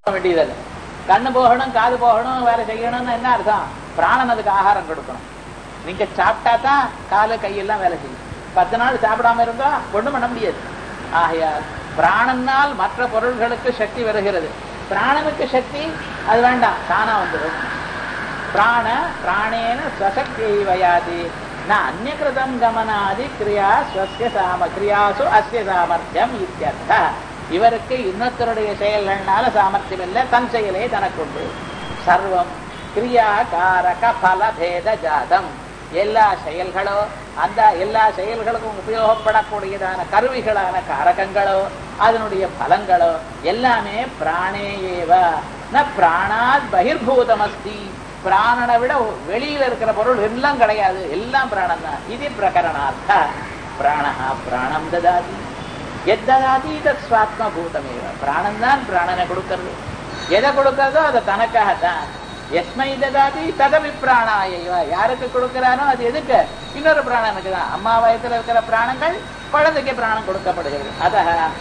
வேண்டியதில்லை கண்ணு போகணும் காது போகணும் வேலை செய்யணும்னு என்ன அர்த்தம் பிராணன் அதுக்கு ஆகாரம் கொடுக்கணும் நீங்க சாப்பிட்டா தான் காலு கையெல்லாம் வேலை செய்யும் பத்து நாள் சாப்பிடாம இருந்தா ஒண்ணும் பண்ண முடியாது ஆகையால் பிராணனால் மற்ற பொருள்களுக்கு சக்தி வருகிறது பிராணனுக்கு சக்தி அது வேண்டாம் தானா வந்துடும் பிராண பிராணேன ஸ்வசக்தியை வயாது ந அந்நியகிருதம் கமனாதி கிரியா ஸ்வசிய சாம கிரியாசு அஸ்ய சாமர்த்தியம் இத்தியர்த்த இவருக்கு இன்னொருத்தருடைய செயல்கள்னால சாமர்த்தியம் இல்லை தன் செயலே தனக்குண்டு சர்வம் கிரியா காரக பல பேத ஜாதம் எல்லா செயல்களோ அந்த எல்லா செயல்களுக்கும் உபயோகப்படக்கூடியதான கருவிகளான காரகங்களோ அதனுடைய பலங்களோ எல்லாமே பிராணே ஏவ ந பிராணாத் பகிர்பூதமஸ்தி பிராணனை விட வெளியில இருக்கிற பொருள் எல்லாம் கிடையாது எல்லாம் பிராணம் தான் இது பிரகரணார்த்த பிராணஹா பிராணம் ததாதி எத்ததாதி தத் சுவாத்ம பூதமேவ பிராணம் தான் பிராணனை கொடுக்கிறது எதை கொடுக்கறதோ அதை தனக்காகத்தான் எஸ்மை ததாதி ததவி பிராணாயவ யாருக்கு கொடுக்கிறானோ அது எதுக்கு இன்னொரு பிராணனுக்கு தான் அம்மா வயத்துல இருக்கிற பிராணங்கள் குழந்தைக்கு பிராணம் கொடுக்கப்படுகிறது அத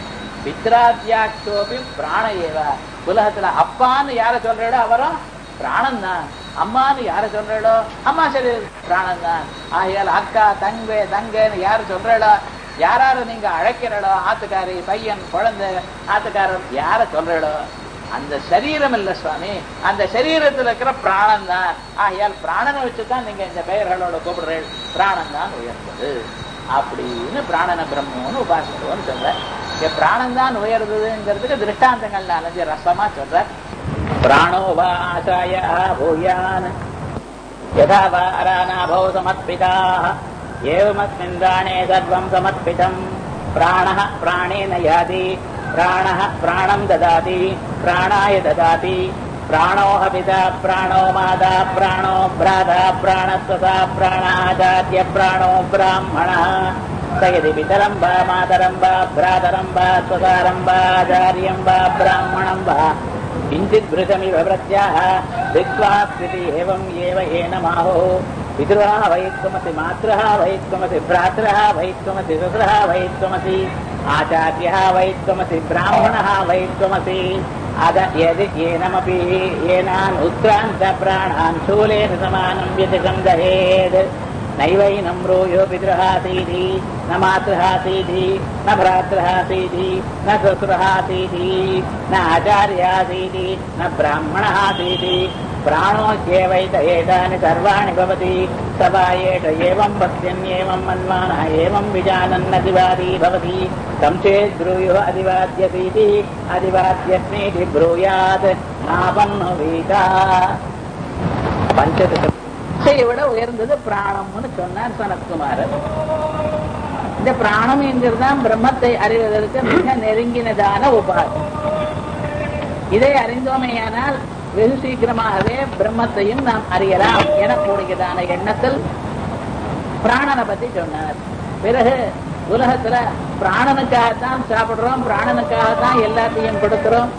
பித்ராத்தியாட்சோபி பிராண ஏவ உலகத்துல அப்பான்னு யார சொல்றோ அவரும் பிராணம் தான் அம்மான்னு யார சொல்றோ அம்மா சரி பிராணம் தான் ஆகையால் அக்கா தங்க தங்கன்னு யாரு சொல்றோ யாராரு நீங்க அழைக்கிறடோ ஆத்துக்காரி பையன் குழந்தை ஆத்துக்காரர் யார சொல்றடோ அந்த சரீரம் இல்ல சுவாமி அந்த சரீரத்தில் இருக்கிற பிராணம் தான் ஆகையால் பிராணனை வச்சுதான் நீங்க இந்த பெயர்களோட கூப்பிடுறீர்கள் பிராணம் தான் உயர்ந்தது அப்படின்னு பிராணன பிரம்மன்னு உபாசிக்கணும்னு சொல்ற இங்க பிராணம் தான் உயர்ந்ததுங்கிறதுக்கு திருஷ்டாந்தங்கள் நாலஞ்சு ரசமா சொல்ற பிராணோ வா ஆசாய பூயான் யதா வா அரானாபோ சமர்ப்பிதாः एवमस्मिन् प्राणे सर्वं समर्पितम् प्राणः प्राणेन याति प्राणः प्राणम् ददाति प्राणाय ददाति प्राणो हपिता प्राणो माता प्राणो भ्राता प्राणस्वसा प्राणाचार्य प्राणो ब्राह्मणः स यदि पितरम् वा मातरम् वा भ्रातरम् वा स्वसारम् वा आचार्यम् वा ब्राह्मणम् वा किञ्चित् भृशमिव प्रत्याह धिक्त्वा स्थिति एवम् एव येन माहुः पितृः वैत्वमसि मातृः वैत्वमसि भ्रातृः वैत्वमसि सुतः वैत्वमसि आचार्यः वैत्वमसि ब्राह्मणः वैत्वमसि अद यदि येनमपि येनान् उत्क्रान्तप्राणान् शूलेन समानं व्यतिकं दहेत् नैवैनं ब्रूयो पितृः सीधि न मातृः सीधि न भ्रातृः सीधि न श्वशुरः सीधि न आचार्यः सीधि न ब्राह्मणः सीधि प्राणोच्येवैत एतानि सर्वाणि भवति स वा एष एवं पश्यन्येवं मन्मानः एवं विजानन्नदिवादी भवति तं चेत् ब्रूयुः अधिवाद्यसीति अधिवाद्यस्मीति ब्रूयात् नापन्नु வீதா பஞ்சதசம் இதை விட உயர்ந்தது பிராணம்னு சொன்னார் சனத்குமாரர் இந்த பிராணம் என்கிறதுதான் பிரம்மத்தை அறிவதற்கு மிக நெருங்கினதான உபாதி இதை அறிந்தோமேயானால் வெகு சீக்கிரமாகவே பிரம்மத்தையும் நாம் அறியலாம் எனக்கூடியதான எண்ணத்தில் பிராணனை பத்தி சொன்னார் பிறகு உலகத்துல பிராணனுக்காகத்தான் சாப்பிடுறோம் பிராணனுக்காகத்தான் எல்லாத்தையும் கொடுக்கிறோம்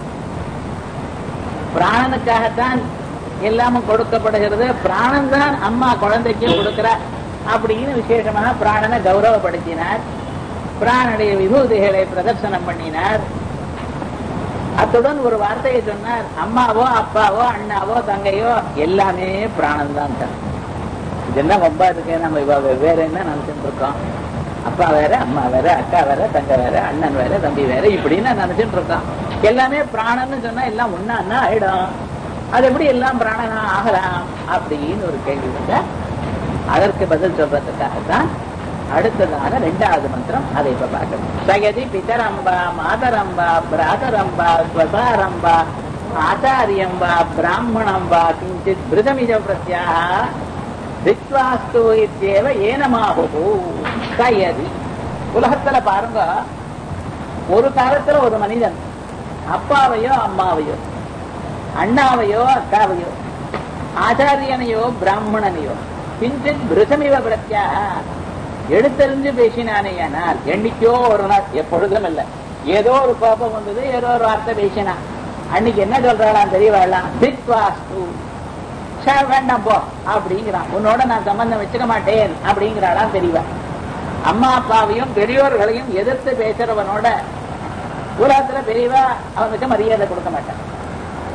பிராணனுக்காகத்தான் எல்லாமும் கொடுக்கப்படுகிறது பிராணன் தான் அம்மா குழந்தைக்கும் கொடுக்கிறார் அப்படின்னு விசேஷமாக பிராணனை கௌரவப்படுத்தினார் பிராணனுடைய விபூதிகளை பிரதர்சனம் பண்ணினார் அத்துடன் ஒரு வார்த்தையை சொன்னார் அம்மாவோ அப்பாவோ அண்ணாவோ தங்கையோ எல்லாமே பிராணம் தான் சார் இதெல்லாம் ரொம்ப இருக்கு நம்ம இவ வெவ்வேறு என்ன நினைச்சுட்டு இருக்கோம் அப்பா வேற அம்மா வேற அக்கா வேற தங்க வேற அண்ணன் வேற தம்பி வேற இப்படின்னு நினைச்சுட்டு இருக்கோம் எல்லாமே பிராணன்னு சொன்னா எல்லாம் ஒன்னா ஆயிடும் அது எப்படி எல்லாம் பிராணனா ஆகலாம் அப்படின்னு ஒரு கேள்வி வந்த அதற்கு பதில் சொல்றதுக்காகத்தான் அடுத்ததான ரெண்டாவது மந்திரம் அதை இப்ப பார்க்கணும் சயதி பிதரம்பா மாதரம்பா பிராதரம்பா ஸ்வசாரம்பா ஆச்சாரியம்பா பிராமணம்பா கிஞ்சித் பிருதமிஜ பிரத்யாக திக்வாஸ்து இத்தியேவ ஏனமாகு சயதி உலகத்துல பாருங்க ஒரு காலத்துல ஒரு மனிதன் அப்பாவையோ அம்மாவையோ அண்ணாவையோ அக்காவையோ ஆச்சாரியனையோ பிராமணனையோ கிஞ்சித் பிருதமிவ பிரத்யாக எடுத்தறிஞ்சு பேசினானேயானால் என்னைக்கோ ஒரு நாள் எப்பொழுதும் இல்ல ஏதோ ஒரு கோபம் வந்தது ஏதோ ஒரு வார்த்தை பேசினான் அன்னைக்கு என்ன சொல்றாளாம் தெரியவாளாம் திக்வாஸ்து சார் வேண்டாம் போ அப்படிங்கிறான் உன்னோட நான் சம்பந்தம் வச்சுக்க மாட்டேன் அப்படிங்கிறாளாம் தெரியவா அம்மா அப்பாவையும் பெரியோர்களையும் எதிர்த்து பேசுறவனோட உலகத்துல பெரியவா அவனுக்கு மரியாதை கொடுக்க மாட்டான்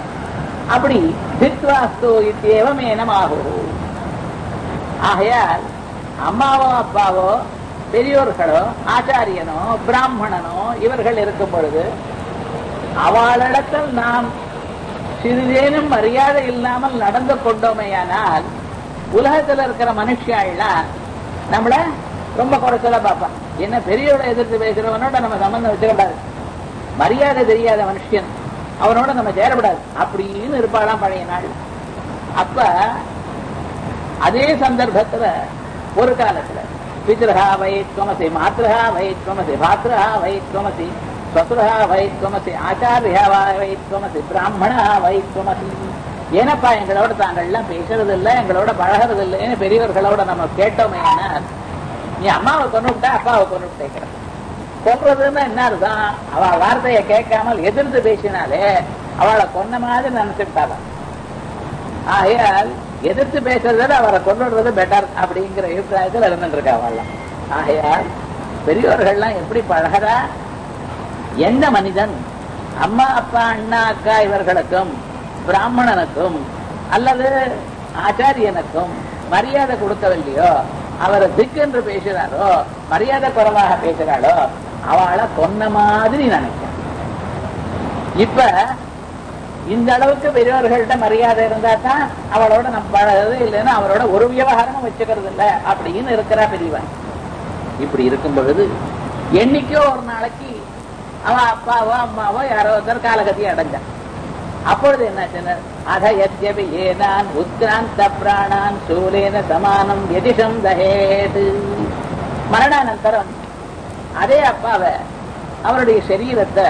அப்படி தித்வாஸ்து இத்தியவமேனமாகு ஆகையால் அம்மாவோ அப்பாவோ பெரியோர்களோ ஆச்சாரியனோ பிராமணனோ இவர்கள் இருக்கும் பொழுது அவளிடத்தில் நாம் சிறிதேனும் மரியாதை இல்லாமல் நடந்து கொண்டோமேயானால் உலகத்துல இருக்கிற மனுஷியாள்லாம் நம்மள ரொம்ப குறைச்சலா பார்ப்பான் என்ன பெரியவளை எதிர்த்து பேசுறவனோட நம்ம சம்பந்தம் வச்சுக்கூடாது மரியாதை தெரியாத மனுஷன் அவனோட நம்ம சேரப்படாது அப்படின்னு இருப்பாளாம் பழைய நாள் அப்ப அதே சந்தர்ப்பத்துல ஒரு காலத்துல பித்ருஹா வை துவமசி மாத்ருஹா வை துவமசி பாத்ருஹா வை துவமசி ஸ்வசுரஹா வை துவமசி ஆச்சாரியா வை துவமசி பிராமணா வை துவமசி ஏனப்பா எங்களோட தாங்கள்லாம் பேசுறது இல்ல எங்களோட பழகிறது இல்லைன்னு பெரியவர்களோட நம்ம கேட்டோமே நீ அம்மாவை கொண்டு விட்டா அப்பாவை கொண்டு விட்டேங்கிற கொல்றதுன்னா என்ன அர்த்தம் அவ வார்த்தையை கேட்காமல் எதிர்த்து பேசினாலே அவளை கொன்ன மாதிரி நினைச்சுட்டாதான் ஆகையால் எதிர்த்து பேசுறத அவரை கொண்டுடுறது பெட்டர் அப்படிங்கிற அபிப்பிராயத்தில் இருந்துட்டு இருக்கா அவள்லாம் ஆகையால் பெரியவர்கள்லாம் எப்படி பழகிறா எந்த மனிதன் அம்மா அப்பா அண்ணா அக்கா இவர்களுக்கும் பிராமணனுக்கும் அல்லது ஆச்சாரியனுக்கும் மரியாதை கொடுக்கவில்லையோ அவரை திக்கென்று பேசுறாரோ மரியாதை குறைவாக பேசுறாளோ அவளை கொன்ன மாதிரி நினைக்கும் இப்ப இந்த அளவுக்கு பெரியவர்கள்ட்ட மரியாதை இருந்தா தான் அவளோட நம்ம பழகிறது இல்லைன்னா அவரோட ஒரு விவகாரமும் வச்சுக்கிறது இல்ல அப்படின்னு இருக்கிறா பெரியவன் இப்படி இருக்கும் பொழுது என்னைக்கோ ஒரு நாளைக்கு அவ அப்பாவோ அம்மாவோ யாரோ ஒருத்தர் காலகத்தியை அடைஞ்சான் அப்பொழுது என்ன அத யத்யபி ஏனான் உத்கிராந்த பிராணான் சூலேன சமானம் எதிஷம் தஹேது மரணானந்தரம் அதே அப்பாவை அவருடைய சரீரத்தை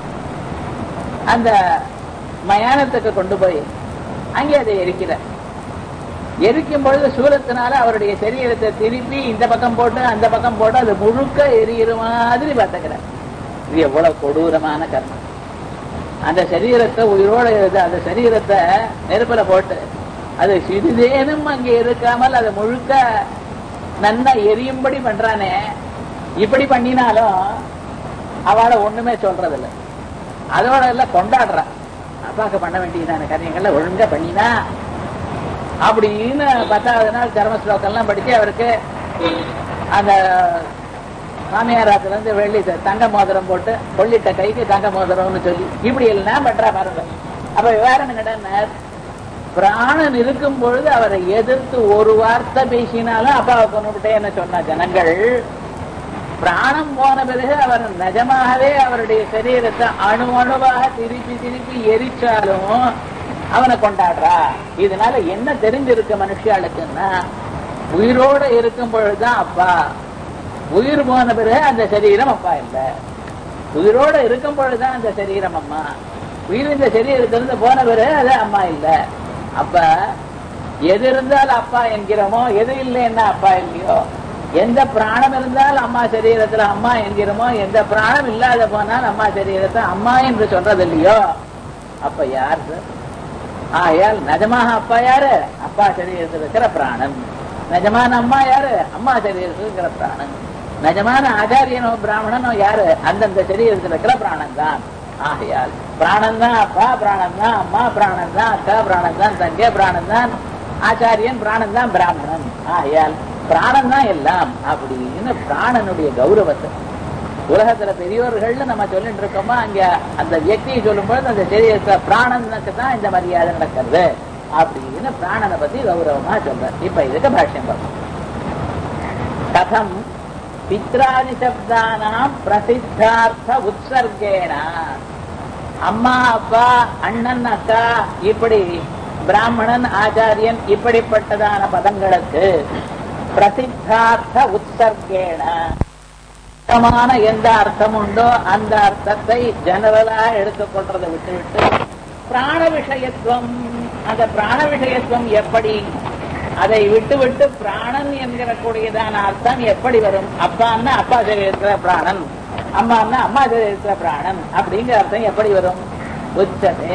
அந்த மயானத்துக்கு கொண்டு போய் அங்கே அதை எரிக்கிறார் எரிக்கும் பொழுது சூலத்தினால அவருடைய சரீரத்தை திருப்பி இந்த பக்கம் போட்டு அந்த பக்கம் போட்டு அது முழுக்க எரியிற மாதிரி பார்த்துக்கிறார் இது எவ்வளவு கொடூரமான கர்மம் அந்த சரீரத்தை உயிரோட இருந்து அந்த சரீரத்தை நெருப்புல போட்டு அது சிறிதேனும் அங்கே இருக்காமல் அது முழுக்க நன்னா எரியும்படி பண்றானே இப்படி பண்ணினாலும் அவளை ஒண்ணுமே சொல்றதில்ல அதோட எல்லாம் கொண்டாடுறா அப்பாக்கு பண்ண வேண்டியதான காரியங்கள்ல ஒழுங்கா பண்ணினா அப்படின்னு பத்தாவது நாள் தர்ம ஸ்லோக்கம்லாம் படிச்சு அவருக்கு அந்த மாமியாராத்துல இருந்து வெள்ளி தங்க மோதிரம் போட்டு கொள்ளிட்ட கைக்கு தங்க மோதிரம்னு சொல்லி இப்படி எல்லாம் பண்றா பாருங்க அப்ப விவகாரம் என்னடா பிராணன் இருக்கும் பொழுது அவரை எதிர்த்து ஒரு வார்த்தை பேசினாலும் அப்பாவை கொண்டுட்டேன்னு சொன்ன ஜனங்கள் பிராணம் போன பிறகு அவர் நிஜமாகவே அவருடைய சரீரத்தை அணு அணுவாக திருப்பி திருப்பி எரிச்சாலும் அவனை கொண்டாடுறா இதனால என்ன தெரிஞ்சிருக்கு மனுஷாளுக்குன்னா உயிரோட இருக்கும் பொழுதுதான் அப்பா உயிர் போன பிறகு அந்த சரீரம் அப்பா இல்ல உயிரோட இருக்கும் பொழுதுதான் அந்த சரீரம் அம்மா உயிர் இந்த சரீரத்திலிருந்து போன பிறகு அது அம்மா இல்ல அப்ப எது இருந்தால் அப்பா என்கிறோமோ எது இல்லைன்னா அப்பா இல்லையோ எந்த பிராணம் இருந்தால் அம்மா சரீரத்துல அம்மா என்கிறோமோ எந்த பிராணம் இல்லாத போனால் அம்மா சரீரத்தை அம்மா என்று சொல்றது இல்லையோ அப்ப யார் சார் ஆயால் நிஜமாக அப்பா யாரு அப்பா சரீரத்தில் இருக்கிற பிராணன் நிஜமான அம்மா யாரு அம்மா சரீரத்தில் இருக்கிற பிராணன் நிஜமான ஆச்சாரியனோ பிராமணனோ யாரு அந்தந்த சரீரத்தில் இருக்கிற பிராணன் தான் ஆகையால் பிராணன் தான் அப்பா பிராணன் தான் அம்மா பிராணன் தான் அக்கா பிராணன் தான் தங்கை பிராணன் தான் ஆச்சாரியன் பிராணன் தான் பிராமணன் ஆகையால் பிராணன் தான் எல்லாம் அப்படின்னு பிராணனுடைய கௌரவத்தை உலகத்துல பெரியவர்கள்னு நம்ம சொல்லிட்டு இருக்கோமா அங்க அந்த வியக்தியை சொல்லும் பொழுது அந்த சரீரத்துல பிராணனுக்கு தான் இந்த மரியாதை நடக்கிறது அப்படின்னு பிராணனை பத்தி கௌரவமா சொல்ற இப்ப இதுக்கு பாஷ்யம் பார்ப்போம் கதம் பித்ராதி சப்தானாம் பிரசித்தார்த்த உற்சர்கேன அம்மா அப்பா அண்ணன் அக்கா இப்படி பிராமணன் ஆச்சாரியன் இப்படிப்பட்டதான பதங்களுக்கு பிரசித்தார்த்த உற்சர்கேன அர்த்தமான எந்த அர்த்தம் உண்டோ அந்த அர்த்தத்தை ஜெனரலா எடுத்துக்கொள்றதை விட்டுவிட்டு பிராண விஷயத்துவம் அந்த பிராண விஷயத்துவம் எப்படி அதை விட்டு விட்டு பிராணன் என்கிற கூடியதான அர்த்தம் எப்படி வரும் அப்பான்னா அப்பா சரி இருக்கிற பிராணன் அம்மான்னா அம்மா சரி இருக்கிற பிராணன் அப்படிங்கிற அர்த்தம் எப்படி வரும் உச்சதே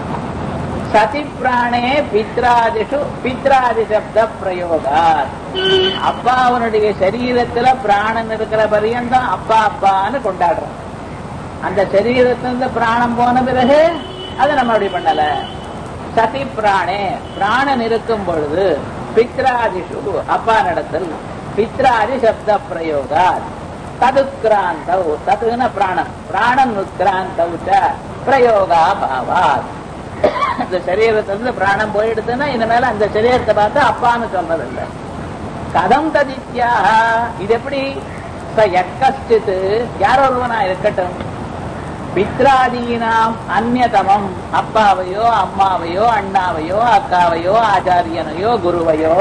சதி பிராணே பித்ராதிஷு பித்ராதி சப்த பிரயோகா அப்பா அவனுடைய சரீரத்துல பிராணன் இருக்கிற பரியந்தம் அப்பா அப்பான்னு கொண்டாடுறோம் அந்த சரீரத்திலிருந்து பிராணம் போன பிறகு அதை நம்ம அப்படி பண்ணல சதி பிராணே பிராணன் இருக்கும் பொழுது பித்ராதிஷு அப்பா நடத்தல் பித்ராதி சப்த பிரயோகா ததுக்ராந்தௌ ததுன பிராணம் பிராணன் உத்கிராந்தௌ ச பிரயோகா பாவாத் இந்த சரீரத்திலிருந்து பிராணம் போயிடுதுன்னா இனிமேல அந்த சரீரத்தை பார்த்து அப்பான்னு சொல்றதில்லை கதம் ததித்யாக இது எப்படி ச எக்கஷ்டித் யார் ஒருவனா இருக்கட்டும் பித்ராதீனாம் அந்நதமம் அப்பாவையோ அம்மாவையோ அண்ணாவையோ அக்காவையோ ஆச்சாரியனையோ குருவையோ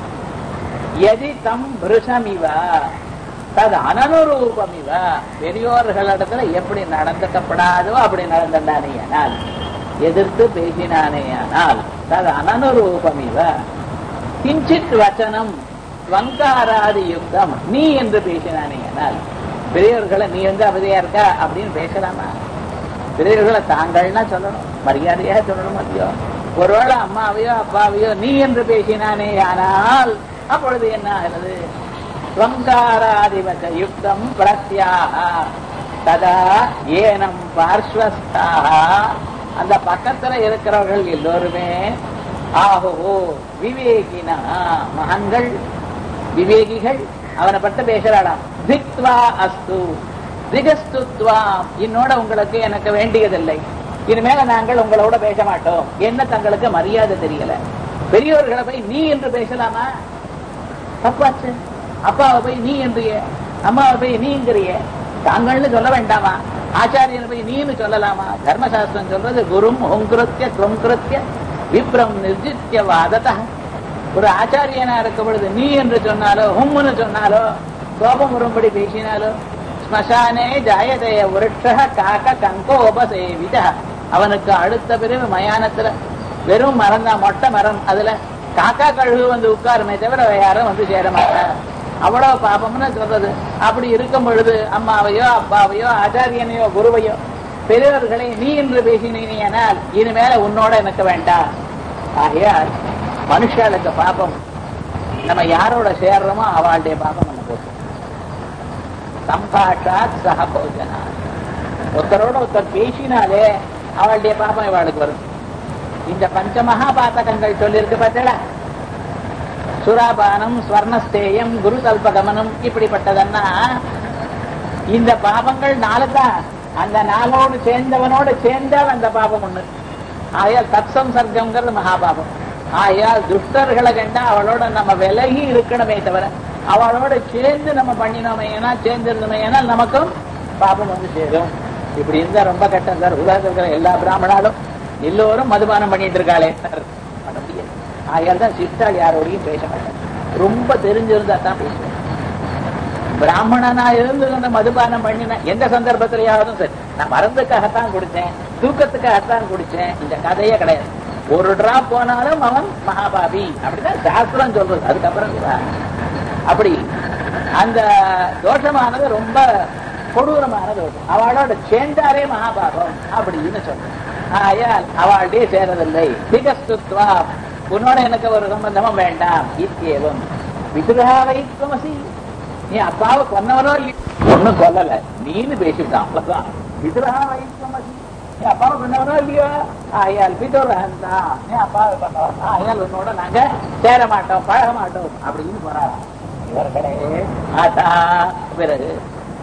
எதி தம் பிருஷமிவ தது அனனுரூபமிவ பெரியோர்களிடத்துல எப்படி நடந்துக்கப்படாதோ அப்படி நடந்தானேயானால் எதிர்த்து பேசினானேயானால் தது அனனுரூபமிவ கிஞ்சித் வச்சனம் வங்காராதி யுக்தம் நீ என்று பேசினானேயானால் பெரியவர்களை நீ வந்து அவதியா இருக்கா அப்படின்னு பேசலாமா பெரியவர்களை தாங்கள்னா சொல்லணும் மரியாதையாக சொல்லணும் இல்லையோ ஒருவேளை அம்மாவையோ அப்பாவையோ நீ என்று பேசினானே ஆனால் அப்பொழுது என்ன ஆகிறது ஸ்வங்காராதிவச்ச யுக்தம் பிரத்யாக ததா ஏனம் பார்ஸ்வஸ்தாக அந்த பக்கத்துல இருக்கிறவர்கள் எல்லோருமே ஆஹோ விவேகினா மகன்கள் விவேகிகள் அவனை பற்றி பேசுறாடாம் திக்வா அஸ்து திகஸ்துத்வா என்னோட உங்களுக்கு எனக்கு வேண்டியதில்லை இனிமேல நாங்கள் உங்களோட பேச மாட்டோம் என்ன தங்களுக்கு மரியாதை தெரியல பெரியோர்களை போய் நீ என்று பேசலாமா தப்பாச்சு அப்பாவை போய் நீ என்றிய அம்மாவை போய் நீங்கிறிய தாங்கள்னு சொல்ல வேண்டாமா ஆச்சாரியனை போய் நீன்னு சொல்லலாமா தர்மசாஸ்திரம் சொல்றது குரும் ஹொங்கிருத்திய குரங்கிருத்திய விப்ரம் நிர்ஜித்ய வாததா ஒரு ஆச்சாரியனா இருக்கும் பொழுது நீ என்று சொன்னாலோ ஹும்னு சொன்னாலோ கோபம் வரும்படி பேசினாலோ ஸ்மசானே ஜாயதய விருட்ச காக்க கங்கோபசேவித அவனுக்கு அடுத்த பிறகு மயானத்துல வெறும் மரம் தான் மொட்டை மரம் அதுல காக்கா கழுகு வந்து உட்காருமே தவிர யாரும் வந்து சேர மாட்டார் அவ்வளவு பாபம்னு சொல்றது அப்படி இருக்கும் பொழுது அம்மாவையோ அப்பாவையோ ஆச்சாரியனையோ குருவையோ பெரியவர்களை நீ என்று பேசினீனால் இனிமேல உன்னோட எனக்கு வேண்டாம் ஆகையால் மனுஷாளுக்கு பாபம் நம்ம யாரோட சேர்றோமோ அவளுடைய பாபம் நம்ம போகும் சம்பாஷாத் சக போஜனா ஒருத்தரோட ஒருத்தர் பேசினாலே அவளுடைய பாபம் இவாளுக்கு வரும் இந்த பஞ்சமகா பாத்தகங்கள் சொல்லியிருக்கு பார்த்தா சுராபானம் ஸ்வர்ணஸ்தேயம் குரு கல்பகமனம் இப்படிப்பட்டதன்னா இந்த பாபங்கள் நாலு தான் அந்த நாளோடு சேர்ந்தவனோடு சேர்ந்தால் அந்த பாபம் ஒண்ணு ஆயால் தத்சம் சர்க்கம்ங்கிறது மகாபாபம் ஆயால் துஷ்டர்களை கண்டா அவளோட நம்ம விலகி இருக்கணுமே தவிர அவளோட சேர்ந்து நம்ம பண்ணினோமே ஏன்னா சேர்ந்திருந்தோமே ஏன்னா நமக்கும் பாபம் வந்து சேரும் இப்படி இருந்தா ரொம்ப கட்டம் சார் உலகத்தில் இருக்கிற எல்லா பிராமணாலும் எல்லோரும் மதுபானம் பண்ணிட்டு இருக்காளே சார் பண்ண முடியாது ஆயால் தான் சித்தாள் யாரோடையும் பேச மாட்டேன் ரொம்ப தெரிஞ்சிருந்தா தான் பேசுவேன் பிராமணனா இருந்து அந்த மதுபானம் பண்ணின எந்த சந்தர்ப்பத்திலேயாவதும் சரி நான் மருந்துக்காகத்தான் குடிச்சேன் தூக்கத்துக்காகத்தான் குடிச்சேன் இந்த கதையே கிடையாது ஒரு டிராப் போனாலும் அவன் மகாபாபி அப்படிதான் சாஸ்திரம் சொல்றது அதுக்கப்புறம் இதா. அப்படி அந்த தோஷமானது ரொம்ப கொடூரமான தோஷம் அவளோட சேர்ந்தாரே மகாபாபம் அப்படின்னு சொல்றேன் ஆயால் அவளுடைய சேரதில்லை திகஸ்துத்வா உன்னோட எனக்கு ஒரு சம்பந்தமும் வேண்டாம் இத்தியேவம் விசுகாவைத்வமசி நீ அப்பாவை கொன்னவனோ இல்லையோ ஒண்ணும் கொல்லல நீன்னு பேசிவிட்டான் அவ்வளவுதான் விசுகாவைத்வமசி நீ அப்பாவை கொன்னவனோ இல்லையோ ஆயால் பிதுரகந்தா நீ அப்பாவை கொண்டவன் ஆயால் உன்னோட நாங்க சேர மாட்டோம் பழக மாட்டோம் அப்படின்னு போறாராம் இவர்களே ஆதா பிறகு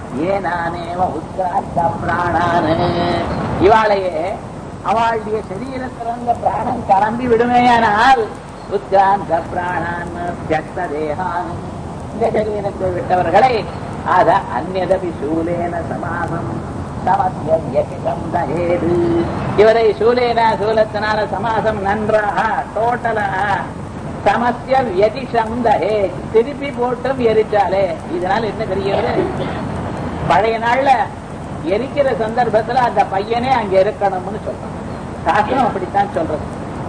ஏனானேவ உத்காத்த பிராணானு இவாளையே அவளுடைய சரீரத்திலிருந்த பிராணம் கிளம்பி விடுமேயானால் உத்காந்த பிராணான் தியக்த தேகான் இந்த சரீரத்தை விட்டவர்களை அத அந்நதபி சூலேன சமாசம் சமஸ்யம் தகேது இவரை சூலேன சூலத்தினால சமாசம் நன்றாக டோட்டலாக சமஸ்ய வியதிஷம் தஹே திருப்பி போட்டும் எரிச்சாலே இதனால என்ன தெரிகிறது பழைய நாள்ல எரிக்கிற சந்தர்ப்பத்துல அந்த பையனே அங்க இருக்கணும்னு சொல்றான் சாஸ்திரம் அப்படித்தான் சொல்றது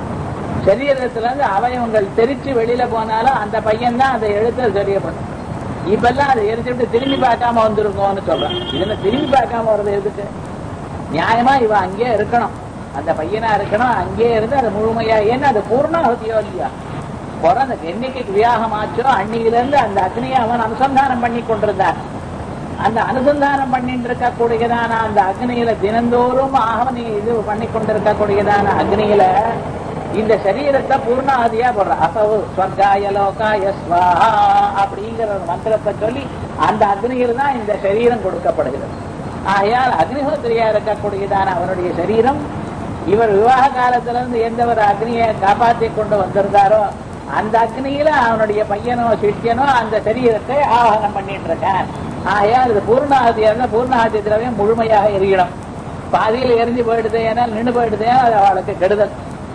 சரீரத்துல இருந்து அவயவங்கள் தெரிச்சு வெளியில போனாலும் அந்த பையன் தான் அதை எடுத்து சரியப்படும் இப்பெல்லாம் அதை எரிச்சுட்டு திரும்பி பார்க்காம வந்திருக்கோம்னு சொல்றான் இதுல திரும்பி பார்க்காம வர்றது எதுக்கு நியாயமா இவ அங்கேயே இருக்கணும் அந்த பையனா இருக்கணும் அங்கேயே இருந்து அது முழுமையா ஏன்னா அது பூர்ணாகுதியோ இல்லையா பிறந்த என்னைக்கு விவாகம் ஆச்சோ அன்னையில இருந்து அந்த அக்னியை அவன் அனுசந்தானம் பண்ணி கொண்டிருந்தான் அந்த அனுசந்தானம் பண்ணிட்டு இருக்கக்கூடியதான அந்த அக்னியில தினந்தோறும் ஆகவனி இது பண்ணி கொண்டிருக்கக்கூடியதான அக்னியில இந்த சரீரத்தை பூர்ணாதியா போடுற அசவு ஸ்வர்காய லோகாய ஸ்வாஹா அப்படிங்கிற ஒரு மந்திரத்தை சொல்லி அந்த அக்னியில் தான் இந்த சரீரம் கொடுக்கப்படுகிறது ஆகையால் அக்னிஹோத்திரியா இருக்கக்கூடியதான அவனுடைய சரீரம் இவர் விவாக காலத்திலிருந்து எந்த ஒரு அக்னியை காப்பாற்றி கொண்டு வந்திருந்தாரோ அந்த அக்னியில அவனுடைய பையனோ சிஷ்யனோ அந்த சரீரத்தை ஆவாகனம் பண்ணிட்டு இருக்கான் ஆகையால் இது பூர்ணாகதியா இருந்தா பூர்ணாகதி திரவியம் முழுமையாக எரியணும் பாதியில் எரிஞ்சு போயிடுது ஏன்னால் நின்று போயிடுது அது அவளுக்கு கெடுதல்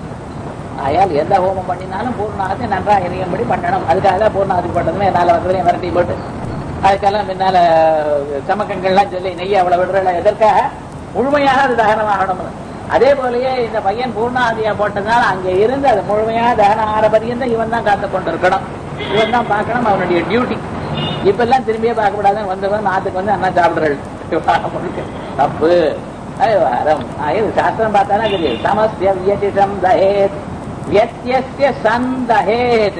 ஆயால் எந்த ஹோமம் பண்ணினாலும் பூர்ணாகத்தை நன்றா எரியும்படி பண்ணணும் அதுக்காக தான் பூர்ணாகதி போட்டதுமே என்னால வந்ததையும் மிரட்டி போட்டு அதுக்கெல்லாம் பின்னால சமக்கங்கள்லாம் சொல்லி நெய்யை அவ்வளவு விடுறல எதற்காக முழுமையாக அது தகனமாகணும் அதே போலயே இந்த பையன் பூர்ணாதியா போட்டதுனால அங்க இருந்து அது முழுமையாக தகனம் ஆற பரியந்தம் இவன் தான் காத்து கொண்டிருக்கணும் இவன் தான் பார்க்கணும் அவனுடைய டியூட்டி இப்ப எல்லாம் திரும்பியே பார்க்க கூடாது வந்தவன் நாட்டுக்கு வந்து அண்ணா சாப்பிடுறாள் தப்பு அது வரம் இது சாஸ்திரம் பார்த்தானே தெரியும் சமஸ்ய வியதிஷம் தஹேத் வியத்தியஸ்ய சந்தஹேத்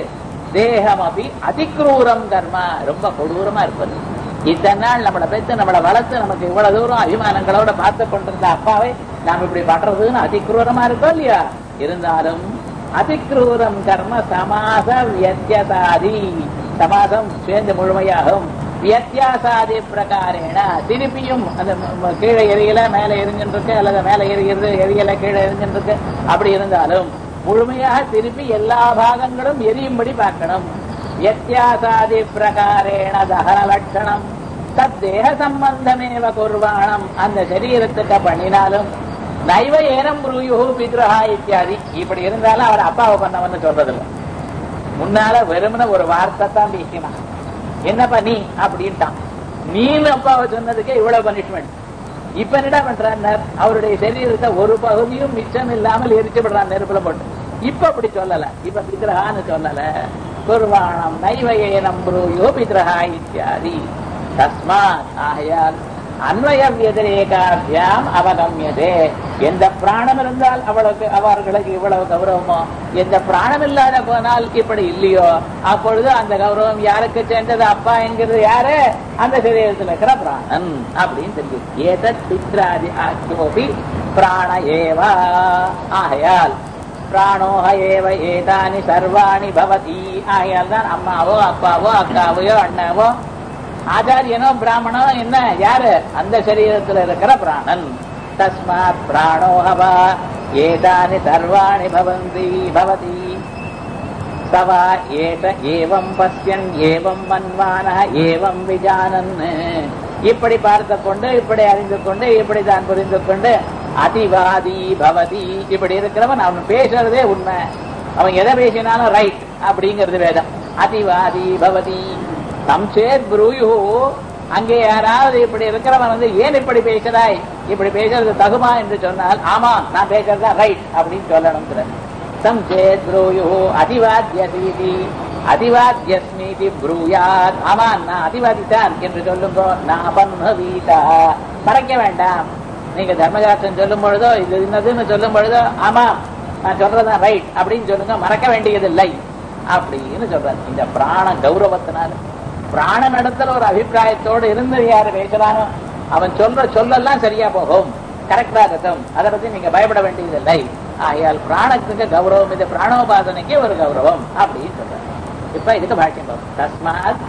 தேகமபி அதிக்ரூரம் கர்மா ரொம்ப கொடூரமா இருப்பது இத்தனை நாள் நம்மளை பெற்று நம்மளை வளர்த்து நமக்கு இவ்வளவு தூரம் அபிமானங்களோட பார்த்து கொண்டிருந்த அப்பாவை நாம் இப்படி பண்றதுன்னு அதிக்ரூரமா இருக்கோம் இல்லையா இருந்தாலும் அதிக்ரூரம் கர்ம சமாச வியத்தியசாதி சமாசம் சேர்ந்து முழுமையாகும் வித்தியாசாதி பிரகாரேன திருப்பியும் அந்த ம- ம- கீழே எரியல மேலே எரிஞ்சுட்டு இருக்கு அல்லது மேலே எரிகிறது எரியல கீழே எரிஞ்சுட்டு இருக்கு அப்படி இருந்தாலும் முழுமையாக திருப்பி எல்லா பாகங்களும் எரியும்படி பார்க்கணும் வித்தியாசாதி பிரகாரேண தகன லட்சணம் தத்தேக சம்பந்தமேவ குர்வாணம் அந்த சரீரத்துக்கு பண்ணினாலும் நைவ ஏனம் ப்ரூயு பித்ரஹா இத்தியாதி இப்படி இருந்தாலும் அவர் அப்பாவை பண்ணவன்னு சொல்றதில்லை முன்னால வெறுமன ஒரு வார்த்தை தான் பேசினான் என்னப்பா நீ அப்படின்ட்டான் நீனு அப்பாவை சொன்னதுக்கே இவ்வளவு பனிஷ்மெண்ட் இப்ப என்னடா பண்றார் அவருடைய சரீரத்தை ஒரு பகுதியும் மிச்சம் இல்லாமல் எரிச்சு விடுறான் நெருப்புல போட்டு இப்ப அப்படி சொல்லல இப்ப பித்ரஹான்னு சொல்லல குர்வாணம் நைவயேனம் ப்ரூயோ பித்ரஹா இத்தியாதி தஸ்மாத் ஆகையால் அன்வய வியதிரேகாபியாம் அவகமியதே எந்த பிராணம் இருந்தால் அவளுக்கு அவர்களுக்கு இவ்வளவு கௌரவமோ எந்த பிராணம் இல்லாத போனால் இப்படி இல்லையோ அப்பொழுது அந்த கௌரவம் யாருக்கு சேர்ந்தது அப்பா என்கிறது யாரு அந்த சரீரத்தில் இருக்கிற பிராணன் அப்படின்னு தெரியும் ஏதத் பித்ராதி ஆக்கியோபி பிராண ஏவா ஆகையால் பிராணோஹ ஏவ ஏதானி சர்வாணி பவதி ஆகையால் தான் அம்மாவோ அப்பாவோ அக்காவையோ அண்ணாவோ ஆச்சாரியனோ பிராமணோ என்ன யாரு அந்த சரீரத்தில் இருக்கிற பிராணன் தஸ்மாத் பிராணோஹவா ஏதானி சர்வாணி பவந்தி பவதி சவா ஏத ஏவம் பசியன் ஏவம் மன்வான ஏவம் விஜானன் இப்படி பார்த்து கொண்டு இப்படி அறிந்து கொண்டு இப்படி தான் புரிந்து கொண்டு அதிவாதி பவதி இப்படி இருக்கிறவன் அவன் பேசுறதே உண்மை அவன் எதை பேசினாலும் ரைட் அப்படிங்கிறது வேதம் அதிவாதி பவதி சம்சேத் புரூயு அங்கே யாராவது இப்படி இருக்கிறவன் வந்து ஏன் இப்படி பேசுறாய் இப்படி பேசுறது தகுமா என்று சொன்னால் ஆமா நான் பேசுறதா ரைட் அப்படின்னு சொல்லணும் சம்சேத் புரூயு அதிவாத்தியதீதி அதிவாத்தியஸ்மீதி ப்ரூயாத் ஆமா நான் அதிவாதித்தான் என்று சொல்லுங்கோ நான் பன்மவீதா மறைக்க வேண்டாம் நீங்க தர்மசாஸ்திரம் சொல்லும் பொழுதோ இது என்னதுன்னு சொல்லும் பொழுதோ ஆமா நான் சொல்றதா ரைட் அப்படின்னு சொல்லுங்க மறக்க வேண்டியதில்லை அப்படின்னு சொல்றாரு இந்த பிராண கௌரவத்தினால பிராண நடத்துல ஒரு அபிப்பிராயத்தோடு இருந்து யாரு பேசுறானோ அவன் சொல்ற சொல்லெல்லாம் சரியா போகும் கரெக்டா இருக்கும் அதை பத்தி நீங்க பயப்பட வேண்டியதில்லை ஆகையால் பிராணத்துக்கு கௌரவம் இது பிராணோபாசனைக்கு ஒரு கௌரவம் அப்படின்னு சொல்றாரு இப்ப இதுக்கு பாக்கியம் பார்ப்போம் தஸ்மாத்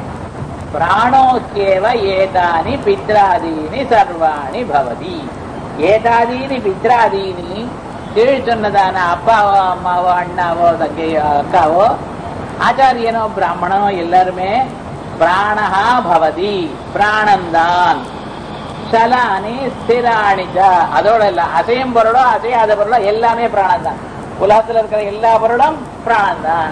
பிராணோக்கேவ ஏதானி பித்ராதீனி சர்வாணி பவதி ஏதாதீனி பித்ராதீனி கீழ் சொன்னதான அப்பாவோ அம்மாவோ அண்ணாவோ தங்கையோ அக்காவோ ஆச்சாரியனோ பிராமணனோ எல்லாருமே பிராணஹா பவதி பிராணந்தான் சலானி ஸ்திராணி ச. அதோட இல்ல அசையும் பொருளோ அசையாத பொருளோ எல்லாமே பிராணம் தான் உலகத்துல இருக்கிற எல்லா பொருளும் பிராணம் தான்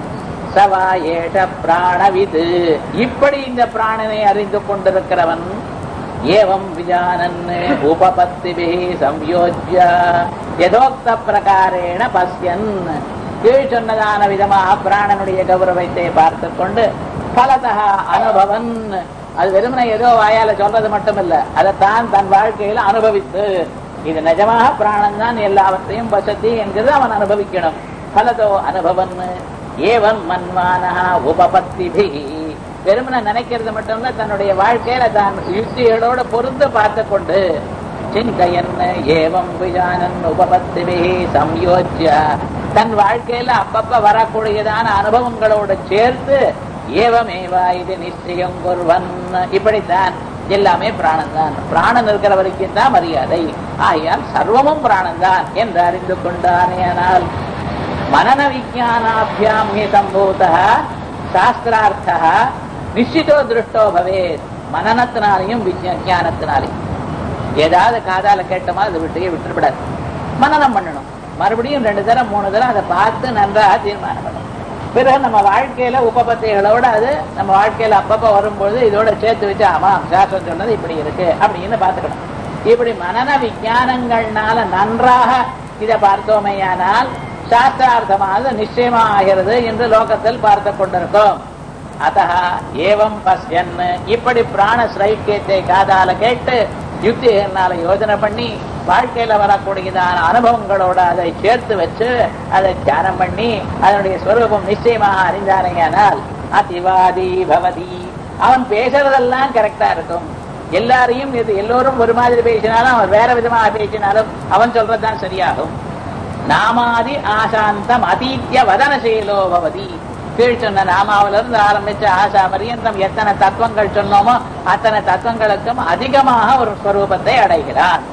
சவா ஏஷ பிராணவிது இப்படி இந்த பிராணனை அறிந்து கொண்டிருக்கிறவன் ஏவம் விஜானன் உபபத்திபி சம்யோஜ்ய யதோக்த பிரகாரேண பஸ்யன் கீழ் சொன்னதான விதமாக பிராணனுடைய கௌரவத்தை பார்த்து கொண்டு பலதா அனுபவன் அது வெறுமனை ஏதோ வாயால சொல்றது மட்டுமல்ல அதைத்தான் தன் வாழ்க்கையில அனுபவித்து இது நிஜமாக பிராணன் தான் எல்லாவற்றையும் வசதி என்கிறது அவன் அனுபவிக்கணும் பலதோ அனுபவன் ஏவம் மன்வானஹா உபபத்திபி வெறுமனை நினைக்கிறது மட்டும் இல்ல தன்னுடைய வாழ்க்கையில தான் யுக்திகளோட பொருந்து பார்த்து கொண்டு சிந்தையன் ஏவம் விஜானன் உபபத்திவே சம்யோஜ்ய தன் வாழ்க்கையில அப்பப்ப வரக்கூடியதான அனுபவங்களோட சேர்த்து ஏவமேவா இது நிச்சயம் குர்வன் இப்படித்தான் எல்லாமே பிராணன் தான் பிராணன் இருக்கிற வரைக்கும் தான் மரியாதை ஆகையால் சர்வமும் பிராணன் தான் என்று அறிந்து கொண்டானேனால் மனன விஜானாபியாம் ஹி சம்பூத சாஸ்திரார்த்த நிச்சிதோ திருஷ்டோ பவேத் மனநத்தினாலையும் விஜயானத்தினாலையும் ஏதாவது காதால கேட்டோமா அதை விட்டு விட்டுவிடாது மனநம் பண்ணணும் மறுபடியும் ரெண்டு தரம் மூணு தரம் அதை பார்த்து நன்றாக தீர்மானம் பண்ணணும் பிறகு நம்ம வாழ்க்கையில உபபத்திகளோட அது நம்ம வாழ்க்கையில அப்பப்ப வரும்பொழுது இதோட சேர்த்து வச்சு ஆமா சாஸ்திரம் சொன்னது இப்படி இருக்கு அப்படின்னு பார்த்துக்கணும் இப்படி மனன விஞ்ஞானங்கள்னால நன்றாக இதை பார்த்தோமேயானால் சாஸ்திரார்த்தமானது நிச்சயமா ஆகிறது என்று லோகத்தில் பார்த்து கொண்டிருக்கோம் அத்த ஏவம் பஸ்யன் இப்படி பிராண ஸ்ரைக்கியத்தை காதால கேட்டு யுக்திகளால யோஜனை பண்ணி வாழ்க்கையில வரக்கூடியதான அனுபவங்களோட அதை சேர்த்து வச்சு அதை தியானம் பண்ணி அதனுடைய ஸ்வரூபம் நிச்சயமாக அறிந்தாரையானால் அதிவாதி பவதி அவன் பேசுறதெல்லாம் கரெக்டா இருக்கும் எல்லாரையும் இது எல்லோரும் ஒரு மாதிரி பேசினாலும் அவன் வேற விதமாக பேசினாலும் அவன் சொல்றதுதான் சரியாகும் நாமாதி ஆசாந்தம் அதீத்திய வதனசீலோ பவதி கீழ் சொன்ன நாமாவில இருந்து ஆரம்பிச்ச ஆசா பரியந்தம் எத்தனை தத்துவங்கள் சொன்னோமோ அத்தனை தத்துவங்களுக்கும் அதிகமாக ஒரு ஸ்வரூபத்தை அடைகிறான்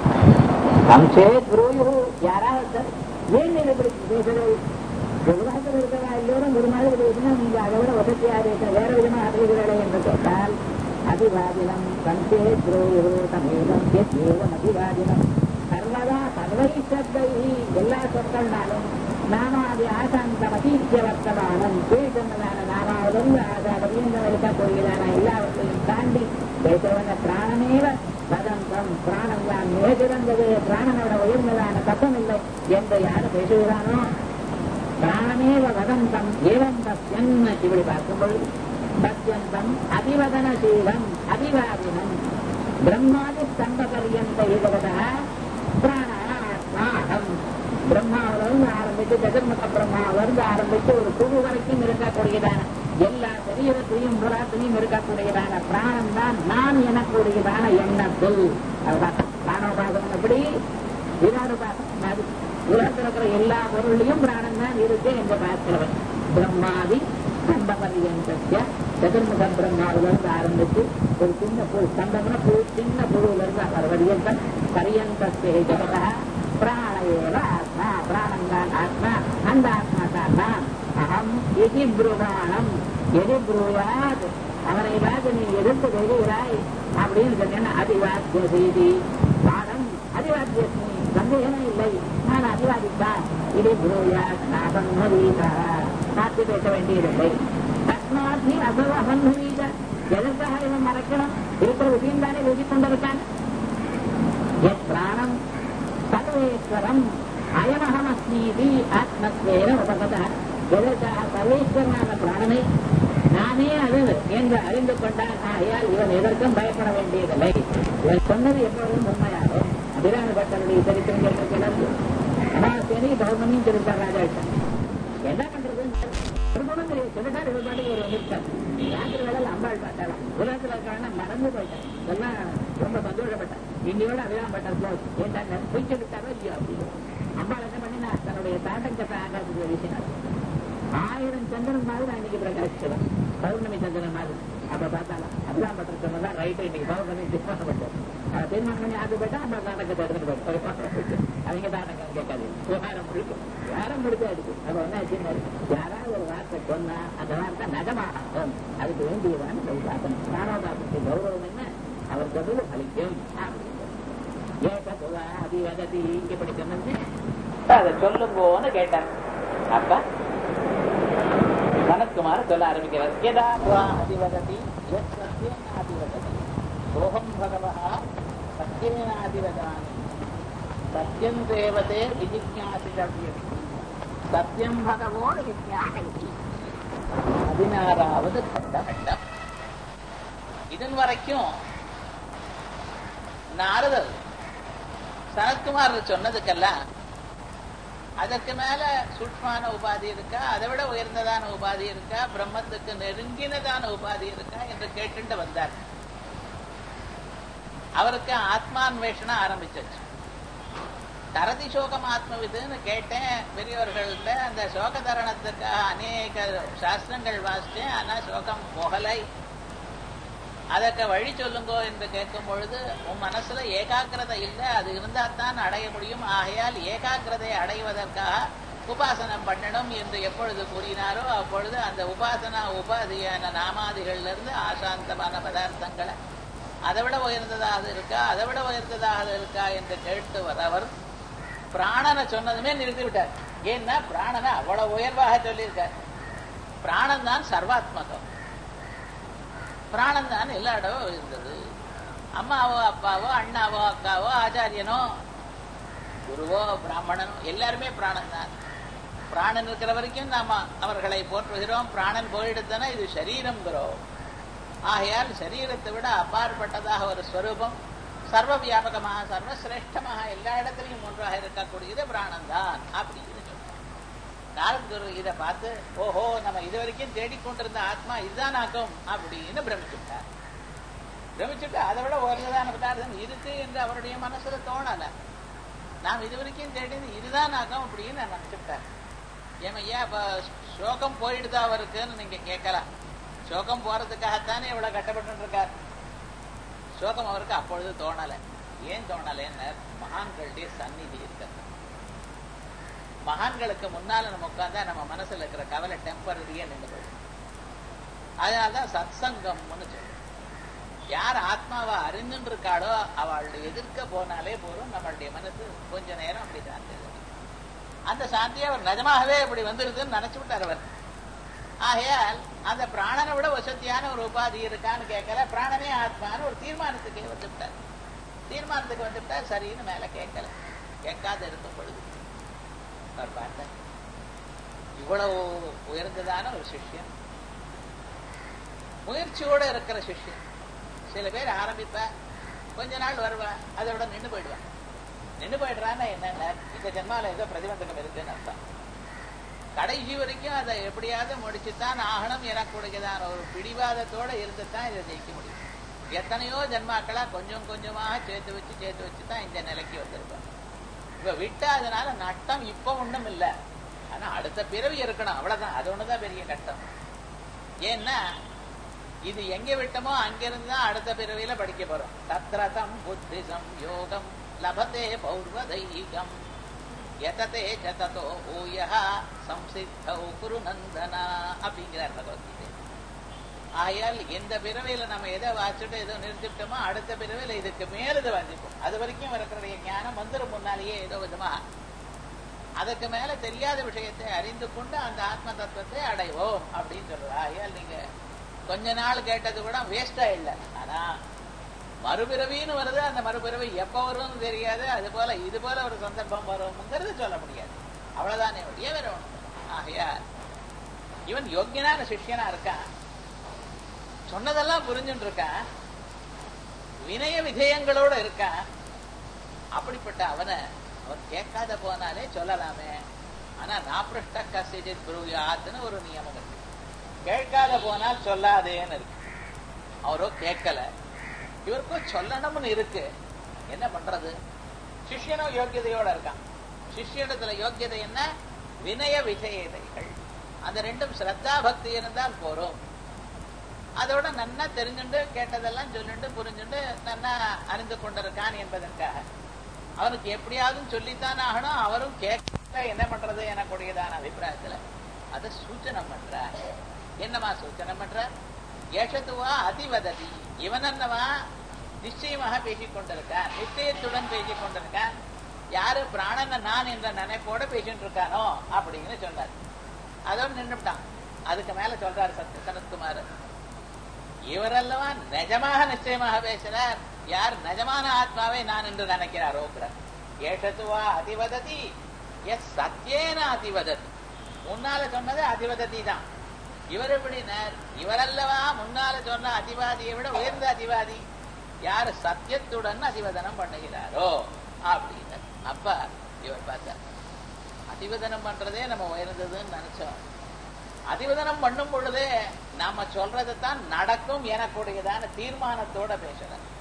யாராவது ஏன் நீங்க இப்படி பேசுறது உலகத்தில் இருக்கிற எல்லோரும் ஒரு மாதிரி பேசினா நீங்க அதை விட வசதியா பேச வேற விதமா அறிகிறீர்களே என்று கேட்டால் அதிவாதினம் கண்டே துரோயோ தமேதம் ஏவம் அதிவாதினம் சர்வதா சர்வை சப்தை எல்லா சொற்கள்னாலும் நாமாதி ஆசாந்தம் அதீத்திய வர்த்தமானம் கீழ் சொன்னதான நாமாவிலிருந்து ஆசாபரியந்தம் இருக்கக்கூடியதான எல்லாவற்றையும் தாண்டி பேசுவன பிராணமேவ வதந்தம் பிராணம் தான் மிக சிறந்தது பிராணனோட உயர்ந்ததான தப்பம் இல்லை என்று யாரு பேசுகிறானோ பிராணமேவ வதந்தம் ஏவம் தஸ்யன் இப்படி பார்க்கும்பொழுது சத்தியந்தம் அதிவதனசீலம் அதிவாதினம் பிரம்மாதி ஸ்தம்ப பரியந்த ஈகவதா பிராணாத்மாகம் பிரம்மாவிலிருந்து ஆரம்பித்து ஜெகன்முக பிரம்மாவிலிருந்து ஆரம்பித்து ஒரு குழு வரைக்கும் இருக்கக்கூடியதான எல்லா சரீரத்திலையும் புறாத்திலையும் இருக்கக்கூடியதான பிராணம் தான் நான் எனக்கூடியதான எண்ணத்தில் அதுதான் பிராணோபாசனம் எப்படி விராணுபாசனம் அது உலகத்தில் இருக்கிற எல்லா பொருளையும் பிராணம் தான் இருக்கு என்று பார்க்கிறவன் பிரம்மாதி ஸ்தம்பபரியந்தஸ்ய சதுர்முக பிரம்மாவிலிருந்து ஆரம்பித்து ஒரு சின்ன புழு ஸ்தம்பம்னா புழு சின்ன புழுவிலிருந்து அவர் வரியந்தம் பரியந்தஸ்ய ஜெகதா பிராண ஏவ ஆத்மா பிராணந்தான் ஆத்மா அந்த ஆத்மா தான் நான் அகம் எதி புருவாணம் எதி புருவாத் அவரை பார்த்து நீ எதிர்த்து வருகிறாய் அப்படின்னு சொன்னேன்னா அதிவாத்திய செய்தி பாடம் அதிவாத்தியஸ்மி சந்தேகமே இல்லை நான் அதிவாதித்தான் இது புரோயா நாசன்னவீதா பார்த்து பேச வேண்டியதில்லை தஸ்மாதி அசவ அசன்னவீத எதற்காக இவன் மறைக்கணும் இருக்கிற விஷயம் தானே எழுதிக் கொண்டிருக்கான் எத் பிராணம் சர்வேஸ்வரம் அயமஹமஸ்மீதி ஆத்மத்வேன உபகத எதற்காக சர்வேஸ்வரனான பிராணனை நானே அது என்று அறிந்து கொண்டான் ஆகையால் இவன் எதற்கும் பயப்பட வேண்டியதில்லை இவன் சொன்னது எப்பொழுதும் உண்மையாகும் அபிராம பட்டனுடைய சரித்திரம் கேட்டிருக்கிறது அமாவாசேனி பௌர்ணமியும் திருத்தார் ராஜா என்ன பண்றது ஒரு குணம் தெரியும் சொல்லிட்டார் இவர் பாட்டுக்கு ஒரு நிற்கார் ராத்திரி வேலையில் அம்பாள் பார்த்தாலாம் உலகத்தில் இருக்கான மறந்து போயிட்டார் எல்லாம் ரொம்ப சந்தோஷப்பட்டார் இன்னையோட அபிராம பட்டர் க்ளோஸ் ஏன்டா பொய் சொல்லிட்டாரோ இல்லையோ அப்படின்னு அம்பாள் என்ன பண்ணினா தன்னுடைய தாண்டங்கத்தை ஆகாசத்துக்கு வீசினார் ஆயிரம் சந்திரன் மாதிரி நான் இன்னைக்கு பிரகாசிக்கிறேன் பௌர்ணமி சந்திரன் மாதிரி அப்ப பார்த்தாலாம் அபிராம பட்டர் சொன்னதான் ரைட்டு இன்னைக்கு பௌர்ணமி தீர்மானப்பட்டது தீர்மானம் பண்ணி அது போயிட்டா நம்ம நாடகத்தை எடுத்துட்டு போயிட்டு அவங்க தாண்டகம் கேட்காது விவகாரம் முடிக்கும் விவகாரம் முடிச்சாச்சு அப்ப என்ன ஆச்சுன்னு யாராவது ஒரு வார்த்தை சொன்னா அந்த வார்த்தை நகமாகும் அதுக்கு வேண்டியதான ஒரு சாசனம் பிராணோதாசத்துக்கு கௌரவம் என்ன அவர் சொல்றது பலிக்கும் ஏகதுவா அதிவததி இப்படி சொன்னது அதை சொல்லுங்கோன்னு கேட்டார் அப்ப சனத்குமார் சொல்ல ஆரம்பிக்கிறார் எதா துவா அதிவததி எத் சத்யேன அதிவததி சோகம் பகவா சத்யேன அதிவதானி சத்யம் தேவதே விஜிஜாசிதவ்யம் சத்யம் பகவோடு விஜயாசி பதினாறாவது கட்டம் இதன் வரைக்கும் நாரதர் சனத்குமார் சொன்னதுக்கெல்லாம் அதற்கு மேல சூட்சமான உபாதி இருக்கா அதை விட உயர்ந்ததான உபாதி இருக்கா பிரம்மத்துக்கு நெருங்கினதான உபாதி இருக்கா என்று கேட்டுட்டு வந்தார் அவருக்கு ஆத்மான்வேஷனம் ஆரம்பிச்சிருச்சு தரதி சோகம் ஆத்மவிதுன்னு கேட்டேன் பெரியவர்கள்ட்ட அந்த சோக தரணத்துக்காக அநேக சாஸ்திரங்கள் வாசிச்சேன் ஆனா சோகம் போகலை அதற்கு வழி சொல்லுங்கோ என்று கேட்கும் பொழுது உன் மனசுல ஏகாகிரதை இல்லை அது இருந்தா தான் அடைய முடியும் ஆகையால் ஏகாகிரதை அடைவதற்காக உபாசனம் பண்ணணும் என்று எப்பொழுது கூறினாரோ அப்பொழுது அந்த உபாசனா உபாதியான நாமாதிகள்ல இருந்து ஆசாந்தமான பதார்த்தங்களை அதை விட உயர்ந்ததாக இருக்கா அதை விட உயர்ந்ததாக இருக்கா என்று கேட்டு வரவர் பிராணனை சொன்னதுமே நிறுத்தி விட்டார் ஏன்னா பிராணனை அவ்வளவு உயர்வாக சொல்லியிருக்கார் பிராணன் தான் சர்வாத்மகம் பிராணன் தான் எல்லா இடமும் இருந்தது அம்மாவோ அப்பாவோ அண்ணாவோ அக்காவோ ஆச்சாரியனோ குருவோ பிராமணனோ எல்லாருமே பிராணன் தான் பிராணன் இருக்கிற வரைக்கும் நாம அவர்களை போற்றுகிறோம் பிராணன் போயிடுத்தனா இது சரீரம்ங்கிறோம் ஆகையால் சரீரத்தை விட அப்பாற்பட்டதாக ஒரு ஸ்வரூபம் சர்வ வியாபகமாக சர்வசிரேஷ்டமாக எல்லா இடத்திலையும் ஒன்றாக இருக்கக்கூடியது பிராணன் தான் அப்படின்னு சொல்றார் நாரத்குரு இதை பார்த்து ஓஹோ நம்ம இது வரைக்கும் தேடிக்கொண்டிருந்த ஆத்மா இதுதான் ஆக்கும் அப்படின்னு பிரமிச்சுட்டார் பிரமிச்சுட்டு அதை விட உயர்ந்ததான பதார்த்தம் இருக்கு என்று அவருடைய மனசுல தோணல நாம் இது வரைக்கும் தேடினது இதுதான் ஆகும் அப்படின்னு நான் நினைச்சுட்டேன் ஏமையா இப்ப சோகம் போயிடுதா அவருக்குன்னு நீங்க கேட்கலாம் சோகம் போறதுக்காகத்தானே இவ்வளவு கட்டப்பட்டு இருக்கார் சோகம் அவருக்கு அப்பொழுது தோணலை ஏன் தோணலைன்னு மகான்களுடைய சந்நிதி இருக்கிறது மகான்களுக்கு முன்னால நம்ம உட்கார்ந்தா நம்ம மனசுல இருக்கிற கவலை டெம்பரரியா நின்று போயிடும் அதனாலதான் சத் சங்கம்னு சொல்றோம் யார் ஆத்மாவை அறிஞ்சுட்டு இருக்காளோ அவளுடைய எதிர்க்க போனாலே போதும் நம்மளுடைய மனசு கொஞ்ச நேரம் அப்படி சாந்தி அடையும். அந்த சாந்தியை அவர் நிஜமாகவே இப்படி வந்துருதுன்னு நினைச்சு விட்டார் அவர் ஆகையால் அந்த பிராணனை விட வசதியான ஒரு உபாதி இருக்கான்னு கேட்கல பிராணனே ஆத்மான்னு ஒரு தீர்மானத்துக்கு வந்துவிட்டார் தீர்மானத்துக்கு வந்துவிட்டார் சரின்னு மேல கேட்கல கேட்காத இருக்கும் பொழுது அவர் பார்த்தார் இவ்வளவு உயர்ந்ததான ஒரு சிஷ்யன் முயற்சியோட இருக்கிற சிஷ்யன் சில பேர் ஆரம்பிப்பா கொஞ்ச நாள் வருவா அதோட நின்று போயிடுவான் நின்று போயிடுறான்னா என்னன்னா இந்த ஜென்மால ஏதோ பிரதிபந்தகம் இருக்குன்னு அர்த்தம் கடைசி வரைக்கும் அதை எப்படியாவது முடிச்சுத்தான் ஆகணும் எனக்குடையதான ஒரு பிடிவாதத்தோட இருந்துதான் இதை ஜெயிக்க முடியும் எத்தனையோ ஜென்மாக்களா கொஞ்சம் கொஞ்சமாக சேர்த்து வச்சு சேர்த்து வச்சு தான் இந்த நிலைக்கு வந்திருப்பாங்க இப்ப விட்டா அதனால நட்டம் இப்ப ஒண்ணும் இல்ல ஆனா அடுத்த பிறவி இருக்கணும் அவ்வளவுதான் அது ஒண்ணுதான் பெரிய கட்டம் ஏன்னா இது எங்க விட்டமோ அங்கிருந்து தான் அடுத்த பிறவியில படிக்க போறோம் தத்ரதம் புத்தி சம்யோகம் லபத்தே பௌர்வ தெய்வீகம் எததே ஜததோ பூய சம்சித்தௌ குரு நந்தனா அப்படிங்கிறார் பகவத்கீதை ஆயால் இந்த பிறவையில நம்ம எதை வாச்சுட்டு ஏதோ நிறுத்திவிட்டோமோ அடுத்த பிறவையில இதுக்கு மேலது வாசிப்போம் அது வரைக்கும் இருக்கிற ஞானம் வந்துடும் முன்னாலேயே ஏதோ விதமா அதுக்கு மேல தெரியாத விஷயத்தை அறிந்து கொண்டு அந்த ஆத்ம தத்துவத்தை அடைவோம் அப்படின்னு சொல்றது ஆயால் நீங்க கொஞ்ச நாள் கேட்டது கூட வேஸ்டா இல்லை ஆனா மறுபிறவின்னு வருது அந்த மறுபிறவி எப்ப வரும்னு தெரியாது அது போல இது போல ஒரு சந்தர்ப்பம் வரும்ங்கிறது சொல்ல முடியாது அவ்வளவுதானே ஒழிய வேற ஒண்ணு ஆகையா இவன் யோக்கியனான சிஷ்யனா இருக்கான் சொன்னதெல்லாம் புரிஞ்சுட்டு இருக்கான் வினய விஜயங்களோட இருக்கான் அப்படிப்பட்ட அவனை அவன் கேட்காத போனாலே சொல்லலாமே ஆனா நாப்பிருஷ்ட கசிஜித் புருவியாத்துன்னு ஒரு நியமம் இருக்கு கேட்காத போனால் சொல்லாதேன்னு இருக்கு அவரோ கேட்கல இவருக்கும் சொல்லணும்னு இருக்கு என்ன பண்றது சிஷ்யனும் யோக்கியதையோட இருக்கான் சிஷ்யனிடத்துல யோக்கியதை என்ன வினய விஜயதைகள் அந்த ரெண்டும் ஸ்ரத்தா பக்தி இருந்தால் போறோம் அதோட நன்னா தெரிஞ்சுண்டு கேட்டதெல்லாம் சொல்லிண்டு புரிஞ்சுண்டு நன்னா அறிந்து கொண்டிருக்கான் என்பதற்காக அவனுக்கு எப்படியாவது சொல்லித்தான் ஆகணும் அவரும் கேட்கல என்ன பண்றது எனக்குடையதான அபிப்பிராயத்துல அதை சூச்சனை பண்ற என்னமா சூச்சனை பண்ற ஏஷத்துவா அதிவததி இவன் என்னவா நிச்சயமாக பேசிக் கொண்டிருக்கான் நிச்சயத்துடன் பேசிக் கொண்டிருக்கான் யாரு பிராணனை நான் என்ற நினைப்போட பேசிட்டு இருக்கானோ அப்படின்னு சொன்னார் அதோடு நின்றுட்டான் அதுக்கு மேல சொல்றாரு சத்ய சனத்குமார் இவரல்லவா நிஜமாக நிச்சயமாக பேசுறார் யார் நிஜமான ஆத்மாவை நான் என்று நினைக்கிறாரோ ஏஷத்துவா அதிவததி எஸ் சத்தியேன அதிவததி முன்னால சொன்னது அதிவததி தான் இவர் எப்படினார் இவரல்லவா முன்னால சொன்ன அதிவாதியை விட உயர்ந்த அதிவாதி யார் சத்தியத்துடன் அதிவதனம் பண்ணுகிறாரோ அப்படின்னு அப்ப இவர் பார்த்தார் அதிவதனம் பண்றதே நம்ம உயர்ந்ததுன்னு நினைச்சோம் அதிவதனம் பண்ணும் பொழுதே நாம சொல்றது தான் நடக்கும் எனக்குடையதான தீர்மானத்தோட பேசுறேன்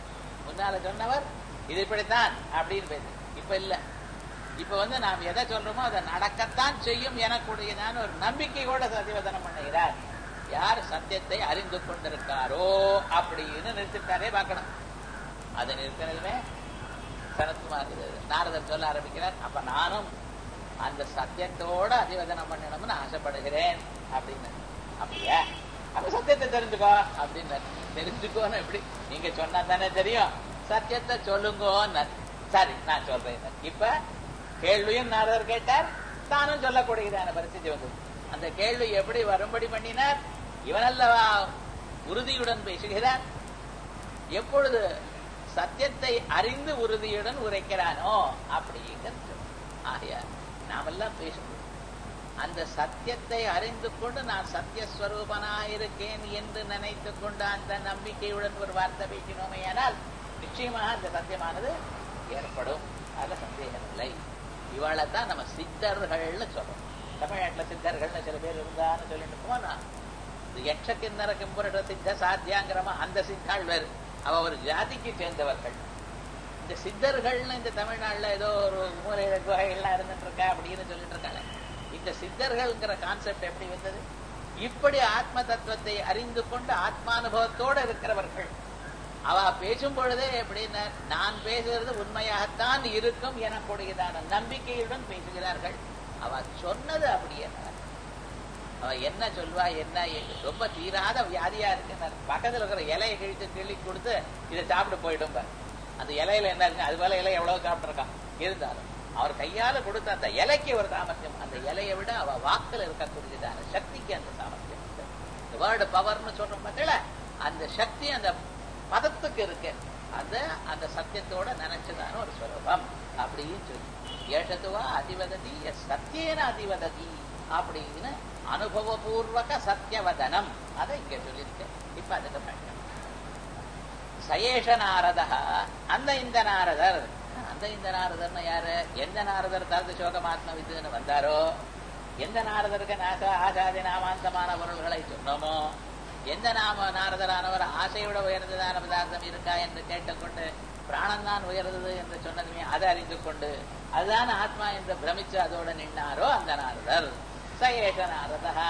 முன்னால சொன்னவர் இது இப்படித்தான் அப்படின்னு பேசு இப்ப இல்ல இப்ப வந்து நாம் எதை சொல்றோமோ அதை நடக்கத்தான் செய்யும் எனக்குடையதான ஒரு நம்பிக்கையோட சத்தியவதனம் பண்ணுகிறார் யார் சத்தியத்தை அறிந்து கொண்டிருக்காரோ அப்படின்னு நிறுத்திட்டாரே பார்க்கணும் அது நிறுத்தினதுமே சனத்குமார் நாரதர் சொல்ல ஆரம்பிக்கிறார் அப்ப நானும் அந்த சத்தியத்தோட அதிவதனம் பண்ணணும்னு ஆசைப்படுகிறேன் அப்படின்னு அப்படியா அப்ப சத்தியத்தை தெரிஞ்சுக்கோ அப்படின்னு தெரிஞ்சுக்கோன்னு எப்படி நீங்க சொன்னா தானே தெரியும் சத்தியத்தை சொல்லுங்கோன்னு சரி நான் சொல்றேன் இப்ப கேள்வியும் நாரதர் கேட்டார் தானும் சொல்லக்கூடியதான பரிస్థితి வந்தது அந்த கேள்வி எப்படி வரும்படி பண்ணினார் இவனல்லவா உறுதியுடன் பேசுகிறார் எப்பொழுது சத்தியத்தை அறிந்து உறுதியுடன் உரைக்கிறானோ அப்படிங்கிறது ஆகையார் நாமெல்லாம் பேசணும் அந்த சத்தியத்தை அறிந்து கொண்டு நான் சத்தியஸ்வரூபனாயிருக்கேன் என்று நினைத்து கொண்டு அந்த நம்பிக்கையுடன் ஒரு வார்த்தை பேசினோமே ஆனால் நிச்சயமாக அந்த சத்தியமானது ஏற்படும் அதுல சந்தேகம் இல்லை இவாளை தான் நம்ம சித்தர்கள்னு சொல்றோம் தமிழ்நாட்டுல சித்தர்கள்னு சில பேர் இருந்தான்னு சொல்லிட்டு போனா இது யட்ச கிண்ணற கிம்புரட சித்த சாத்தியாங்கிறமா அந்த சித்தாள் வேறு அவ ஒரு ஜாதிக்கு சேர்ந்தவர்கள் இந்த சித்தர்கள்னு இந்த தமிழ்நாட்டுல ஏதோ ஒரு மூலையில குகைகள்லாம் இருந்துட்டு இருக்கா அப்படின்னு சொல்லிட்டு இருக்காங்க இந்த சித்தர்கள்ங்கிற கான்செப்ட் எப்படி வந்தது இப்படி ஆத்ம தத்துவத்தை அறிந்து கொண்டு ஆத்மானுபவத்தோட இருக்கிறவர்கள் அவ பேசும் பொழுதே எப்படின்னா நான் பேசுகிறது உண்மையாகத்தான் இருக்கும் எனக்கூடியதான நம்பிக்கையுடன் பேசுகிறார்கள் அவ சொன்னது அப்படியே அவ என்ன சொல்வா என்ன ரொம்ப தீராத வியாதியா இருக்கு பக்கத்துல இருக்கிற இலையை கிழித்து கிள்ளி கொடுத்து இதை சாப்பிட்டு போயிடும் பாரு அந்த இலையில என்ன இருக்கு அது போல இலை எவ்வளவு சாப்பிட்டுருக்கான் இருந்தாலும் அவர் கையால கொடுத்த அந்த இலைக்கு ஒரு சாமர்த்தியம் அந்த இலையை விட அவ வாக்குல இருக்கக்கூடியதான சக்திக்கு அந்த சாமர்த்தியம் இந்த வேர்டு பவர்னு சொல்றோம் பார்த்தீங்களா அந்த சக்தி அந்த பதத்துக்கு இருக்கு அந்த அந்த சத்தியத்தோட நினைச்சதான ஒரு ஸ்வரூபம் அப்படின்னு சொல்லி ஏஷத்துவா அதிவததி சத்தியேன அதிவததி அப்படின்னு அனுபவபூர்வக சத்தியவதனம் அதை இங்க சொல்லியிருக்கேன் இப்ப அதுக்கு பயணம் சயேஷ நாரதா அந்த இந்த நாரதர் அந்த இந்த நாரதர்னு யாரு எந்த நாரதர் தரது சோகமாத்ம வித்துன்னு வந்தாரோ எந்த நாரதருக்கு நாச ஆசாதி நாமாந்தமான பொருள்களை சொன்னோமோ எந்த நாம நாரதரானவர் ஆசையோட உயர்ந்ததான பதார்த்தம் இருக்கா என்று கேட்டுக்கொண்டு பிராணம் தான் உயர்ந்தது என்று சொன்னதுமே அதை அறிந்து கொண்டு அதுதான் ஆத்மா என்று பிரமிச்சு அதோட நின்னாரோ அந்த நாரதர் சயேஷ நாரதா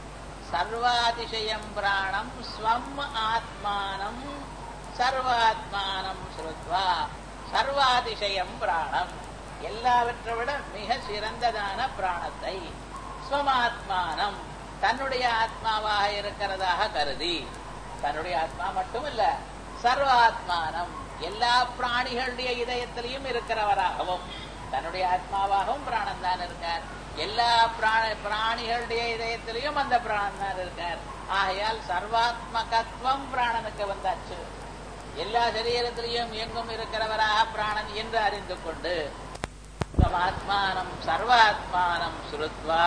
சர்வாதிசயம் பிராணம் ஸ்வம் ஆத்மானம் சர்வாத்மானம் ஸ்ருத்வா சர்வாதிசயம் பிராணம் எல்லாவற்றை விட மிக சிறந்ததான பிராணத்தை ஸ்வமாத்மானம் தன்னுடைய ஆத்மாவாக இருக்கிறதாக கருதி தன்னுடைய ஆத்மா மட்டும் இல்ல சர்வாத்மானம் எல்லா பிராணிகளுடைய இதயத்திலையும் இருக்கிறவராகவும் தன்னுடைய ஆத்மாவாகவும் பிராணம் தான் இருக்கார் எல்லா பிராண பிராணிகளுடைய இதயத்திலையும் அந்த பிராணம் தான் இருக்கார் ஆகையால் சர்வாத்மகத்துவம் பிராணனுக்கு வந்தாச்சு எல்லா சரீரத்திலையும் எங்கும் இருக்கிறவராக பிராணன் என்று அறிந்து கொண்டு ஆத்மானம் சர்வாத்மானம் ஸ்ருத்வா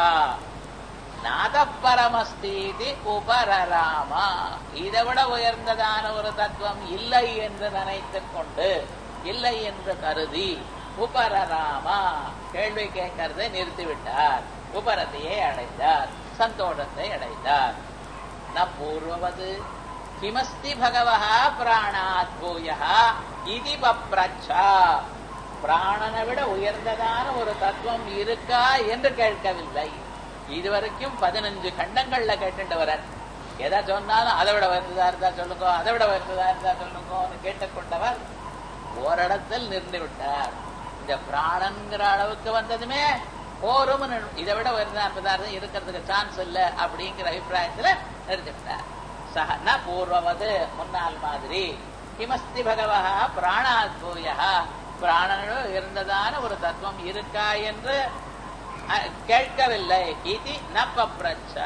நாதப்பரமஸ்தீதி உபரராமா இதை விட உயர்ந்ததான ஒரு தத்துவம் இல்லை என்று நினைத்துக் கொண்டு இல்லை என்று கருதி உபரராமா கேள்வி கேட்கறதை நிறுத்திவிட்டார் உபரத்தையே அடைந்தார் சந்தோஷத்தை அடைந்தார் ந பூர்வவது கிமஸ்தி பகவஹா பிராணாத் பூயா இது பப்ரச்சா பிராணனை விட உயர்ந்ததான ஒரு தத்துவம் இருக்கா என்று கேட்கவில்லை இதுவரைக்கும் பதினஞ்சு கண்டங்கள்ல கேட்டுட்டு வர எதை சொன்னாலும் அதை விட வருந்ததா இருந்தா சொல்லுங்க அதை விட வருந்ததா இருந்தா சொல்லுங்க கேட்டுக்கொண்டவர் ஓரிடத்தில் நிறுத்தி விட்டார் இந்த பிராணங்கிற அளவுக்கு வந்ததுமே போரும் இதை விட உயர்ந்த பதார்த்தம் இருக்கிறதுக்கு சான்ஸ் இல்ல அப்படிங்கிற அபிப்பிராயத்துல நிறுத்தி விட்டார் சக ந பூர்வவது முன்னால் மாதிரி கிமஸ்தி பகவா பிராணாத் பூயா பிராணனோடு இருந்ததான ஒரு தத்துவம் இருக்கா என்று கேட்கவில்லை இது ந பப்ரச்ச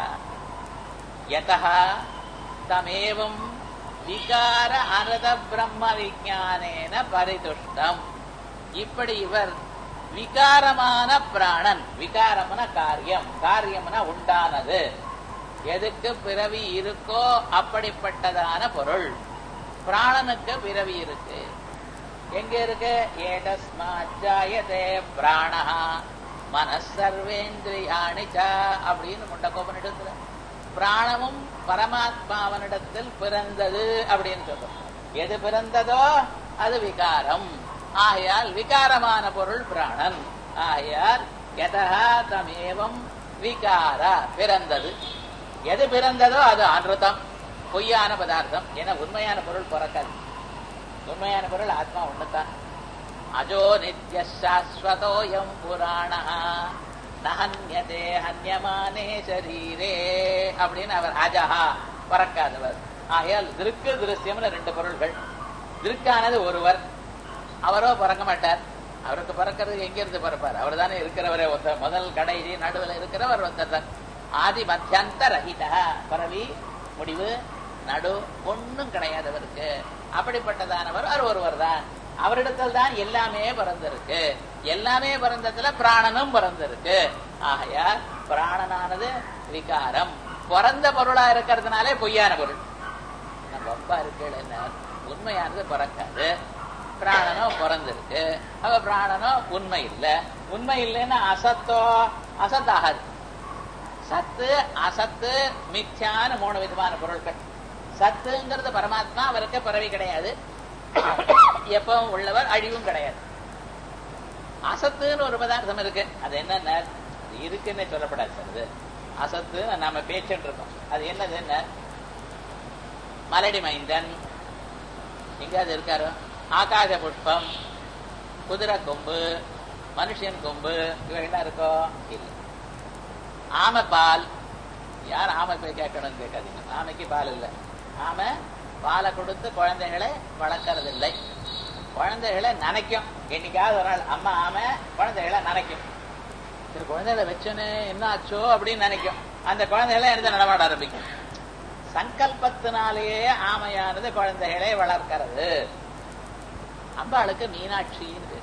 யதா தமேவம் விகார அனத பிரம்ம விஜானேன பரிதுஷ்டம் இப்படி இவர் விகாரமான பிராணன் விகாரம்னா காரியம் காரியம்னா உண்டானது எதுக்கு பிறவி இருக்கோ அப்படிப்பட்டதான பொருள் பிராணனுக்கு பிறவி இருக்கு எங்க இருக்கு ஏதஸ்மாஜாயதே பிராணஹா மனசர்வேந்திரியாணி அப்படின்னு முண்டக்கோபனிடத்துல பிராணமும் பரமாத்மாவனிடத்தில் பிறந்தது அப்படின்னு சொல்றோம் எது பிறந்ததோ அது விகாரம் ஆகையால் விகாரமான பொருள் பிராணன் ஆகையால் எதா தமேவம் விகார பிறந்தது எது பிறந்ததோ அது அனுதம் பொய்யான பதார்த்தம் என உண்மையான பொருள் பிறக்காது உண்மையான பொருள் ஆத்மா ஒண்ணுதான் அஜோ நித்ய சாஸ்வதோயம் புராண நஹன்யதே ஹன்யமானே சரீரே அப்படின்னு அவர் அஜஹா பறக்காதவர் ஆகையால் திருக்கு திருஷ்யம்னு ரெண்டு பொருள்கள் திருக்கானது ஒருவர் அவரோ பிறக்க மாட்டார் அவருக்கு பிறக்கிறது எங்க இருந்து பிறப்பார் அவர் தானே இருக்கிறவரே ஒருத்தர் முதல் கடைசி நடுவில் இருக்கிறவர் ஒருத்தர் தான் ஆதி மத்தியந்த ரஹிதா பரவி முடிவு நடு ஒண்ணும் கிடையாதவருக்கு அப்படிப்பட்டதானவர் அவர் ஒருவர் தான் அவரிடத்தில் தான் எல்லாமே பிறந்திருக்கு எல்லாமே பிறந்ததுல பிராணனும் பிறந்திருக்கு ஆகையால் பிராணனானது விகாரம் பிறந்த பொருளா இருக்கிறதுனாலே பொய்யான பொருள் நம்ம அப்பா இருக்கேன்னு உண்மையானது பிறக்காது பிராணனோ பிறந்திருக்கு அவ பிராணனோ உண்மை இல்லை உண்மை இல்லைன்னா அசத்தோ அசத்தாகாது சத்து அசத்து மித்யான மூணு விதமான பொருட்கள் சத்துங்கிறது பரமாத்மா அவருக்கு பிறவி கிடையாது எப்பவும் உள்ளவர் அழிவும் கிடையாது அசத்துன்னு ஒரு பதார்த்தம் இருக்கு அது என்னன்னா அது இருக்குன்னு சொல்லப்படாது சார் அது அசத்து நாம பேச்சுட்டு இருக்கோம் அது என்னது என்ன மலடி மைந்தன் எங்கேயாவது இருக்காரு ஆகாச புஷ்பம் குதிரை கொம்பு மனுஷன் கொம்பு இவைகள்லாம் இருக்கோ இல்லை ஆமை பால் யார் ஆமை போய் கேட்கணும்னு கேட்காதீங்க ஆமைக்கு பால் இல்லை ஆமை பாலை கொடுத்து குழந்தைகளை வளர்க்கறதில்லை குழந்தைகளை நனைக்கும் என்னைக்காவது ஒரு நாள் அம்மா ஆமை குழந்தைகளை நனைக்கும் சரி குழந்தைகளை வச்சோன்னு என்ன ஆச்சோ அப்படின்னு நினைக்கும் அந்த குழந்தைகளை எடுத்து நடமாட ஆரம்பிக்கும் சங்கல்பத்தினாலேயே ஆமையானது குழந்தைகளை வளர்க்கிறது அம்பாளுக்கு மீனாட்சின்னு பேர்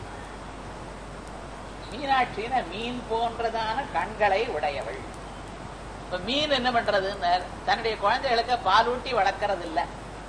மீனாட்சின மீன் போன்றதான கண்களை உடையவள் இப்ப மீன் என்ன பண்றதுன்னு தன்னுடைய குழந்தைகளுக்கு பாலூட்டி வளர்க்கறது இல்ல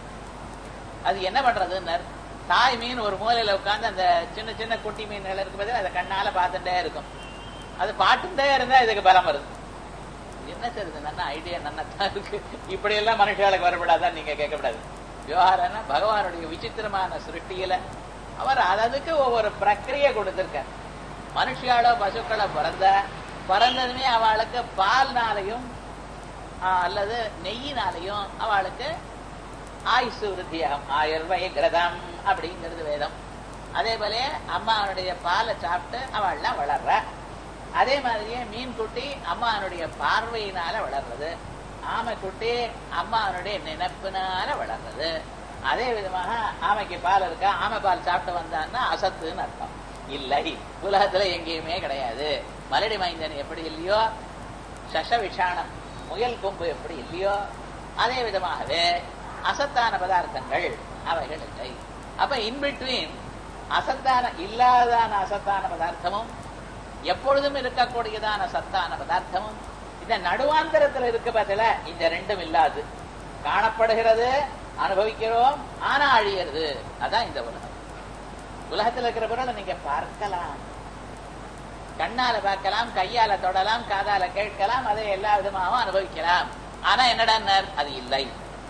அது என்ன பண்றதுன்னு தாய் மீன் ஒரு மூலையில உட்கார்ந்து அந்த சின்ன சின்ன குட்டி மீன்கள் இருக்கும் போது அதை கண்ணால பார்த்துட்டே இருக்கும் அது பாட்டுட்டே இருந்தா இதுக்கு பலம் வருது என்ன செய்யுது நல்ல ஐடியா நன்னதான் இருக்கு இப்படி எல்லாம் மனுஷர்களுக்கு வரப்படாதான் நீங்க கேட்கக்கூடாது விவகாரம்னா பகவானுடைய விசித்திரமான சிருஷ்டியில அவர் அதுக்கு ஒவ்வொரு பிரக்கிரியை கொடுத்திருக்கார் மனுஷியாலோ பசுக்களோ பிறந்த பிறந்ததுமே அவளுக்கு பால்னாலையும் அல்லது நெய்யினாலையும் அவளுக்கு ஆயுசு விருத்தியாகும் ஆயுர்வய கிரதம் அப்படிங்கிறது வேதம் அதே போல அம்மாவனுடைய பாலை சாப்பிட்டு அவள்லாம் வளர்ற அதே மாதிரியே மீன் குட்டி அம்மாவனுடைய பார்வையினால வளர்றது ஆமை குட்டி அம்மாவனுடைய நினைப்பினால வளர்றது அதே விதமாக ஆமைக்கு பால் இருக்கா ஆமை பால் சாப்பிட்டு வந்தான்னா அசத்துன்னு அர்த்தம் இல்லை உலகத்துல எங்கேயுமே கிடையாது மலடி மைந்தன் எப்படி இல்லையோ சச விஷாணம் முயல் கொம்பு எப்படி இல்லையோ அதே விதமாகவே அசத்தான பதார்த்தங்கள் அவைகள் இல்லை அப்ப இன்பிட்வீன் அசத்தான இல்லாதான அசத்தான பதார்த்தமும் எப்பொழுதும் இருக்கக்கூடியதான சத்தான பதார்த்தமும் இந்த நடுவாந்தரத்தில் இருக்க பதில இந்த ரெண்டும் இல்லாது காணப்படுகிறது அனுபவிக்கிறோம் ஆனா அழியிறது அதான் இந்த உலகம் உலகத்தில் இருக்கிற பொருளை நீங்க பார்க்கலாம் கண்ணால பார்க்கலாம் கையால தொடலாம் காதால கேட்கலாம் அதை எல்லா விதமாகவும் அனுபவிக்கலாம் ஆனா என்னடா அது இல்லை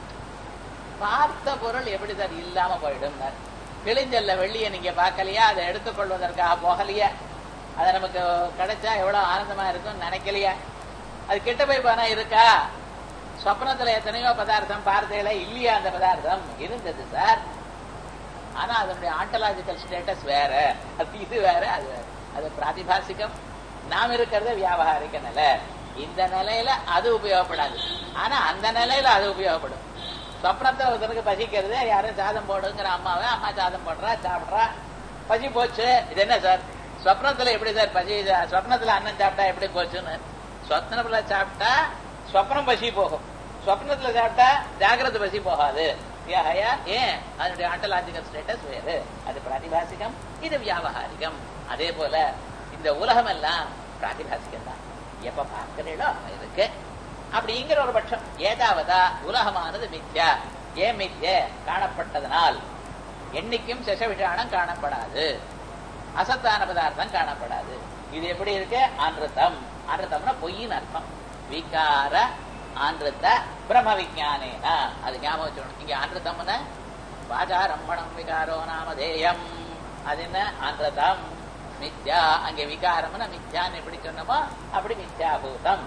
பார்த்த பொருள் எப்படி சார் இல்லாம போயிடும் கிழிஞ்சல்ல வெள்ளிய நீங்க பார்க்கலையா அதை எடுத்துக்கொள்வதற்காக போகலையா அது நமக்கு கிடைச்சா எவ்வளவு ஆனந்தமா இருக்கும்னு நினைக்கலையா அது கிட்ட போய் போனா இருக்கா சொப்னத்துல எத்தனையோ பதார்த்தம் பார்த்தேல இல்லையா அந்த பதார்த்தம் இருந்தது சார் ஆனா அதனுடைய ஆண்டலாஜிக்கல் ஸ்டேட்டஸ் வேற அது இது வேற அது வேற அது பிராதிபாசிகம் நாம் இருக்கிறது வியாபாரிக நிலை இந்த நிலையில அது உபயோகப்படாது ஆனா அந்த நிலையில அது உபயோகப்படும் சொப்னத்துல ஒருத்தனுக்கு பசிக்கிறது யாரும் சாதம் போடுங்கிற அம்மாவை அம்மா சாதம் போடுறா சாப்பிடுறா பசி போச்சு இது என்ன சார் சொப்னத்துல எப்படி சார் பசி சொப்னத்துல அன்னம் சாப்பிட்டா எப்படி போச்சுன்னு சொப்னத்துல சாப்பிட்டா சொப்னம் பசி போகும் சொப்னத்துல சாப்பிட்டா ஜாகிரத பசி போகாது ஏன் அதனுடைய ஆண்டலாஜிக்கல் ஸ்டேட்டஸ் வேறு அது பிராதிபாசிகம் இது வியாபகாரிகம் அதே போல இந்த உலகம் எல்லாம் பிராதிபாசிகம் தான் எப்ப பார்க்கிறீங்களோ இருக்கு அப்படிங்கிற ஒரு பட்சம் ஏதாவதா உலகமானது மித்யா ஏன் மித்ய காணப்பட்டதனால் என்னைக்கும் சசவிஷானம் காணப்படாது அசத்தான பதார்த்தம் காணப்படாது இது எப்படி இருக்கு ஆன்றுத்தம் ஆன்றுத்தம்னா பொய்யின் அர்த்தம் விகார ஆன்றுத்த பிரம்ம விஜானேனா அது ஞாபகம் வச்சுக்கணும் இங்க ஆன்றுத்தம்னா வாச்சாரம்பணம் விகாரோ நாமதேயம் அது என்ன அன்றதம் மித்யா அங்கே விகாரம்னா மித்யான்னு எப்படி சொன்னோமோ அப்படி மித்யாபூதம்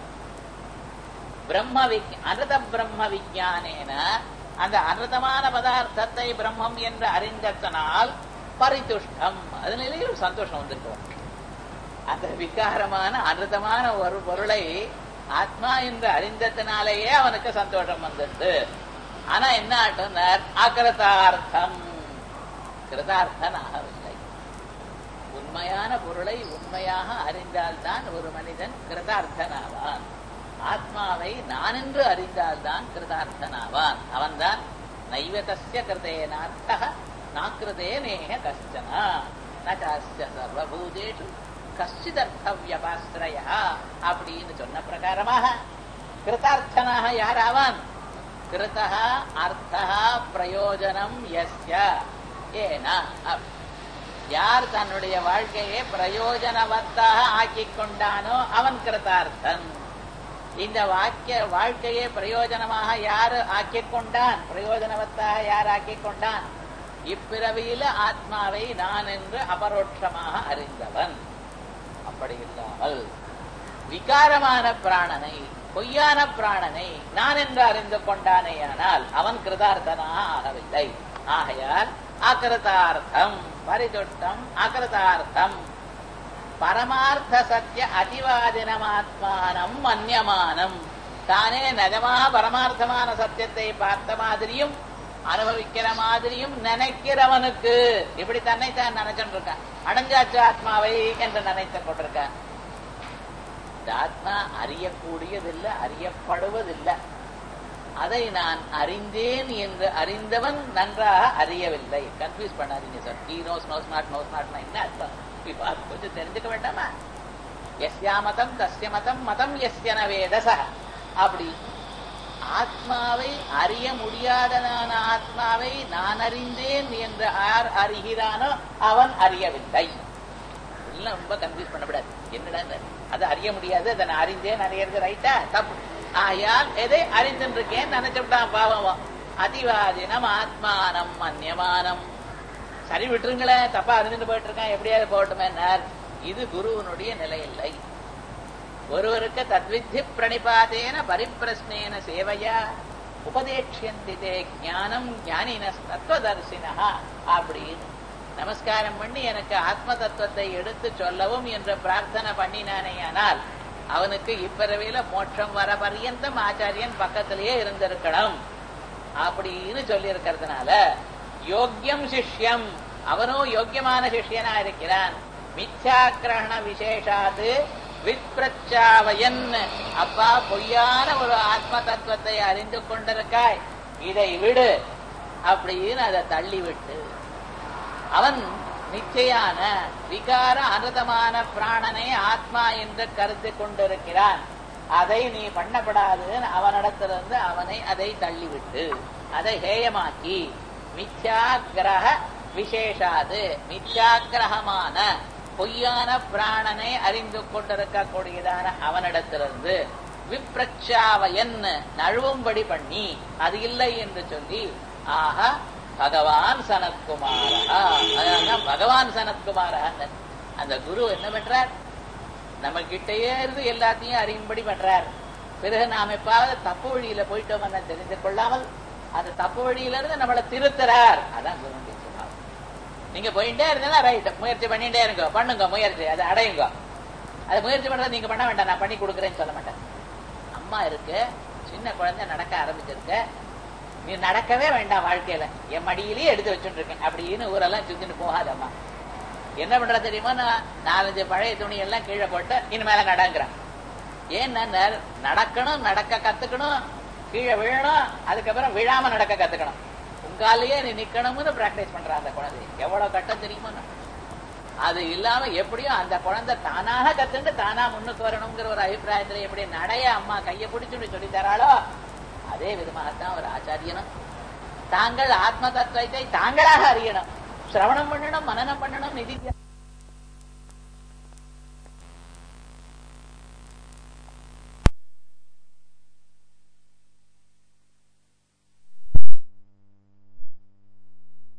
பிரம்ம விக் அனத பிரம்ம விஜானேன அந்த அனதமான பதார்த்தத்தை பிரம்மம் என்று அறிந்ததனால் பரிதுஷ்டம் அது நிலையில் சந்தோஷம் வந்திருக்கும் அந்த விகாரமான அனதமான ஒரு பொருளை ஆத்மா என்று அறிந்ததுனாலேயே அவனுக்கு சந்தோஷம் வந்தது ஆனா என்ன ஆட்டுனார் அகிருதார்த்தம் கிருதார்த்தன் ஆகவில்லை உண்மையான பொருளை உண்மையாக அறிந்தால்தான் ஒரு மனிதன் கிருதார்த்தனாவான் ஆத்மாவை நான் என்று அறிந்தால்தான் கிருதார்த்தனாவான் அவன்தான் நைவதஸ்ய கிருதேனார்த்தக நாக்கிருதே நேக கஷ்டனா நச்சாஸ்ய சர்வபூதேஷு கஷ்டிதர்த்த வியபாஸ்திரய அப்படின்னு சொன்ன பிரகாரமாக கிருதார்த்தனாக யார் ஆவான் கிருதா அர்த்தா பிரயோஜனம் எஸ்ய ஏனா அப்- யார் தன்னுடைய வாழ்க்கையை பிரயோஜனவத்தாக ஆக்கிக் கொண்டானோ அவன் கிருதார்த்தன் இந்த வாக்கிய வாழ்க்கையை பிரயோஜனமாக யார் ஆக்கிக் கொண்டான் பிரயோஜனவத்தாக யார் ஆக்கிக் கொண்டான் இப்பிறவியில ஆத்மாவை நான் என்று அபரோட்சமாக அறிந்தவன் அப்படி இல்லாமல் விகாரமான பிராணனை பொய்யான பிராணனை நான் என்று அறிந்து கொண்டானேயானால் அவன் கிருதார்த்தனாக ஆகவில்லை ஆகையால் அகிருதார்த்தம் பரிதுஷ்டம் அகிருதார்த்தம் பரமார்த்த சத்திய அதிவாதினமாத்மானம் மன்யமானம் தானே நிஜமாக பரமார்த்தமான சத்தியத்தை பார்த்த மாதிரியும் அனுபவிக்கிற மாதிரியும் நினைக்கிறவனுக்கு இப்படி தன்னை தான் நினைச்சுட்டு இருக்கான் அடைஞ்சாச்சு ஆத்மாவை என்று நினைத்துக் கொண்டிருக்கான் இந்த ஆத்மா அறியக்கூடியதில்லை அறியப்படுவதில்லை அதை நான் அறிந்தேன் என்று அறிந்தவன் நன்றாக அறியவில்லை கன்ஃபியூஸ் பண்ணாதீங்க sir he knows knows not knows not என்ன அர்த்தம் இப்ப அது கொஞ்சம் தெரிஞ்சுக்க வேண்டாமா எஸ்யா மதம் தஸ்ய மதம் மதம் எஸ்யன வேதச அப்படி ஆத்மாவை அறிய முடியாதனான ஆத்மாவை நான் அறிந்தேன் என்று யார் அறிகிறானோ அவன் அறியவில்லை எல்லாம் ரொம்ப கன்ஃபியூஸ் பண்ணக்கூடாது என்னடா அது அறிய முடியாது அதை நான் அறிந்தேன் அறியறது ரைட்டா தப்பு ஆயால் எதை அறிந்திருக்கேன் நினைச்சுட்டான் பாவம் அதிவாதினம் ஆத்மானம் அந்நியமானம் சரி விட்டுருங்களேன் தப்பா அறிஞ்சுட்டு போயிட்டு இருக்கேன் எப்படியாவது போகட்டுமே இது குருவனுடைய நிலை இல்லை ஒருவருக்கு தத்வித்தி பிரணிபாதேன பரிப்பிரஸ்னேன சேவையா உபதேட்சியந்தி தே ஞானம் ஞானின தத்துவதர்சினா அப்படின்னு நமஸ்காரம் பண்ணி எனக்கு ஆத்ம தத்துவத்தை எடுத்து சொல்லவும் என்று பிரார்த்தனை பண்ணினானேயானால் அவனுக்கு இப்பிறவியில மோட்சம் வர பரியந்தம் ஆச்சாரியன் பக்கத்திலேயே இருந்திருக்கணும் அப்படின்னு சொல்லி இருக்கிறதுனால யோக்கியம் சிஷ்யம் அவனும் யோக்கியமான சிஷ்யனா இருக்கிறான் மித்யாக்கிரகண விசேஷாது வித்பிரச்சாவயன் அப்பா பொய்யான ஒரு ஆத்ம தத்துவத்தை அறிந்து கொண்டிருக்காய் இதை விடு அப்படின்னு அதை தள்ளி விட்டு அவன் நிச்சயான விகார அனுதமான பிராணனை ஆத்மா என்று கருத்து கொண்டிருக்கிறான் அதை நீ பண்ணப்படாதுன்னு அவனிடத்திலிருந்து அவனை அதை தள்ளிவிட்டு அதை ஹேயமாக்கி மித்யாகிரக விசேஷாது மித்யாகிரகமான பொய்யான பிராணனை அறிந்து கொண்டிருக்கக்கூடியதான அவனிடத்திலிருந்து விப்ரச்சாவயன் நழுவும்படி பண்ணி அது இல்லை என்று சொல்லி ஆக பகவான் சனத்குமாரா அதான் பகவான் சனத்குமாரா அந்த குரு என்ன பண்றார் நம்ம கிட்டயே இருந்து எல்லாத்தையும் அறியும்படி பண்றார் பிறகு நாம் எப்பாவது தப்பு வழியில போயிட்டோம் தெரிந்து கொள்ளாமல் அந்த தப்பு வழியில இருந்து நம்மளை திருத்துறார் அதான் குருடைய சுபாவம் நீங்க போயிட்டே இருந்தா ரைட் முயற்சி பண்ணிட்டே இருங்க பண்ணுங்க முயற்சி அதை அடையுங்க அதை முயற்சி பண்றது நீங்க பண்ண வேண்டாம் நான் பண்ணி கொடுக்குறேன்னு சொல்ல மாட்டேன் அம்மா இருக்கு சின்ன குழந்தை நடக்க ஆரம்பிச்சிருக்க நீ நடக்கவே வேண்டாம் வாழ்க்கையில என் மடியிலேயே எடுத்து வச்சுட்டு இருக்கேன் அப்படின்னு ஊரெல்லாம் சுத்திட்டு போகாதம்மா என்ன பண்ற தெரியுமா நான் நாலஞ்சு பழைய துணி எல்லாம் கீழே போட்டு இனிமேல நடங்கிறான் ஏன்னா நடக்கணும் நடக்க கத்துக்கணும் கீழே விழணும் அதுக்கப்புறம் விழாம நடக்க கத்துக்கணும் உங்காலேயே நீ நிக்கணும்னு பிராக்டிஸ் பண்ற அந்த குழந்தை எவ்வளவு கட்டம் தெரியுமா அது இல்லாம எப்படியும் அந்த குழந்தை தானாக கத்துட்டு தானா முன்னுக்கு வரணுங்கிற ஒரு அபிப்பிராயத்துல எப்படி நடைய அம்மா கையை பிடிச்சுட்டு சொல்லி தராளோ அதே விதமாகத்தான் ஒரு ஆச்சாரியனும் தாங்கள் ஆத்ம தத்துவத்தை தாங்களாக அறியணும் சிரவணம் பண்ணணும் மனநம் பண்ணணும் நிதி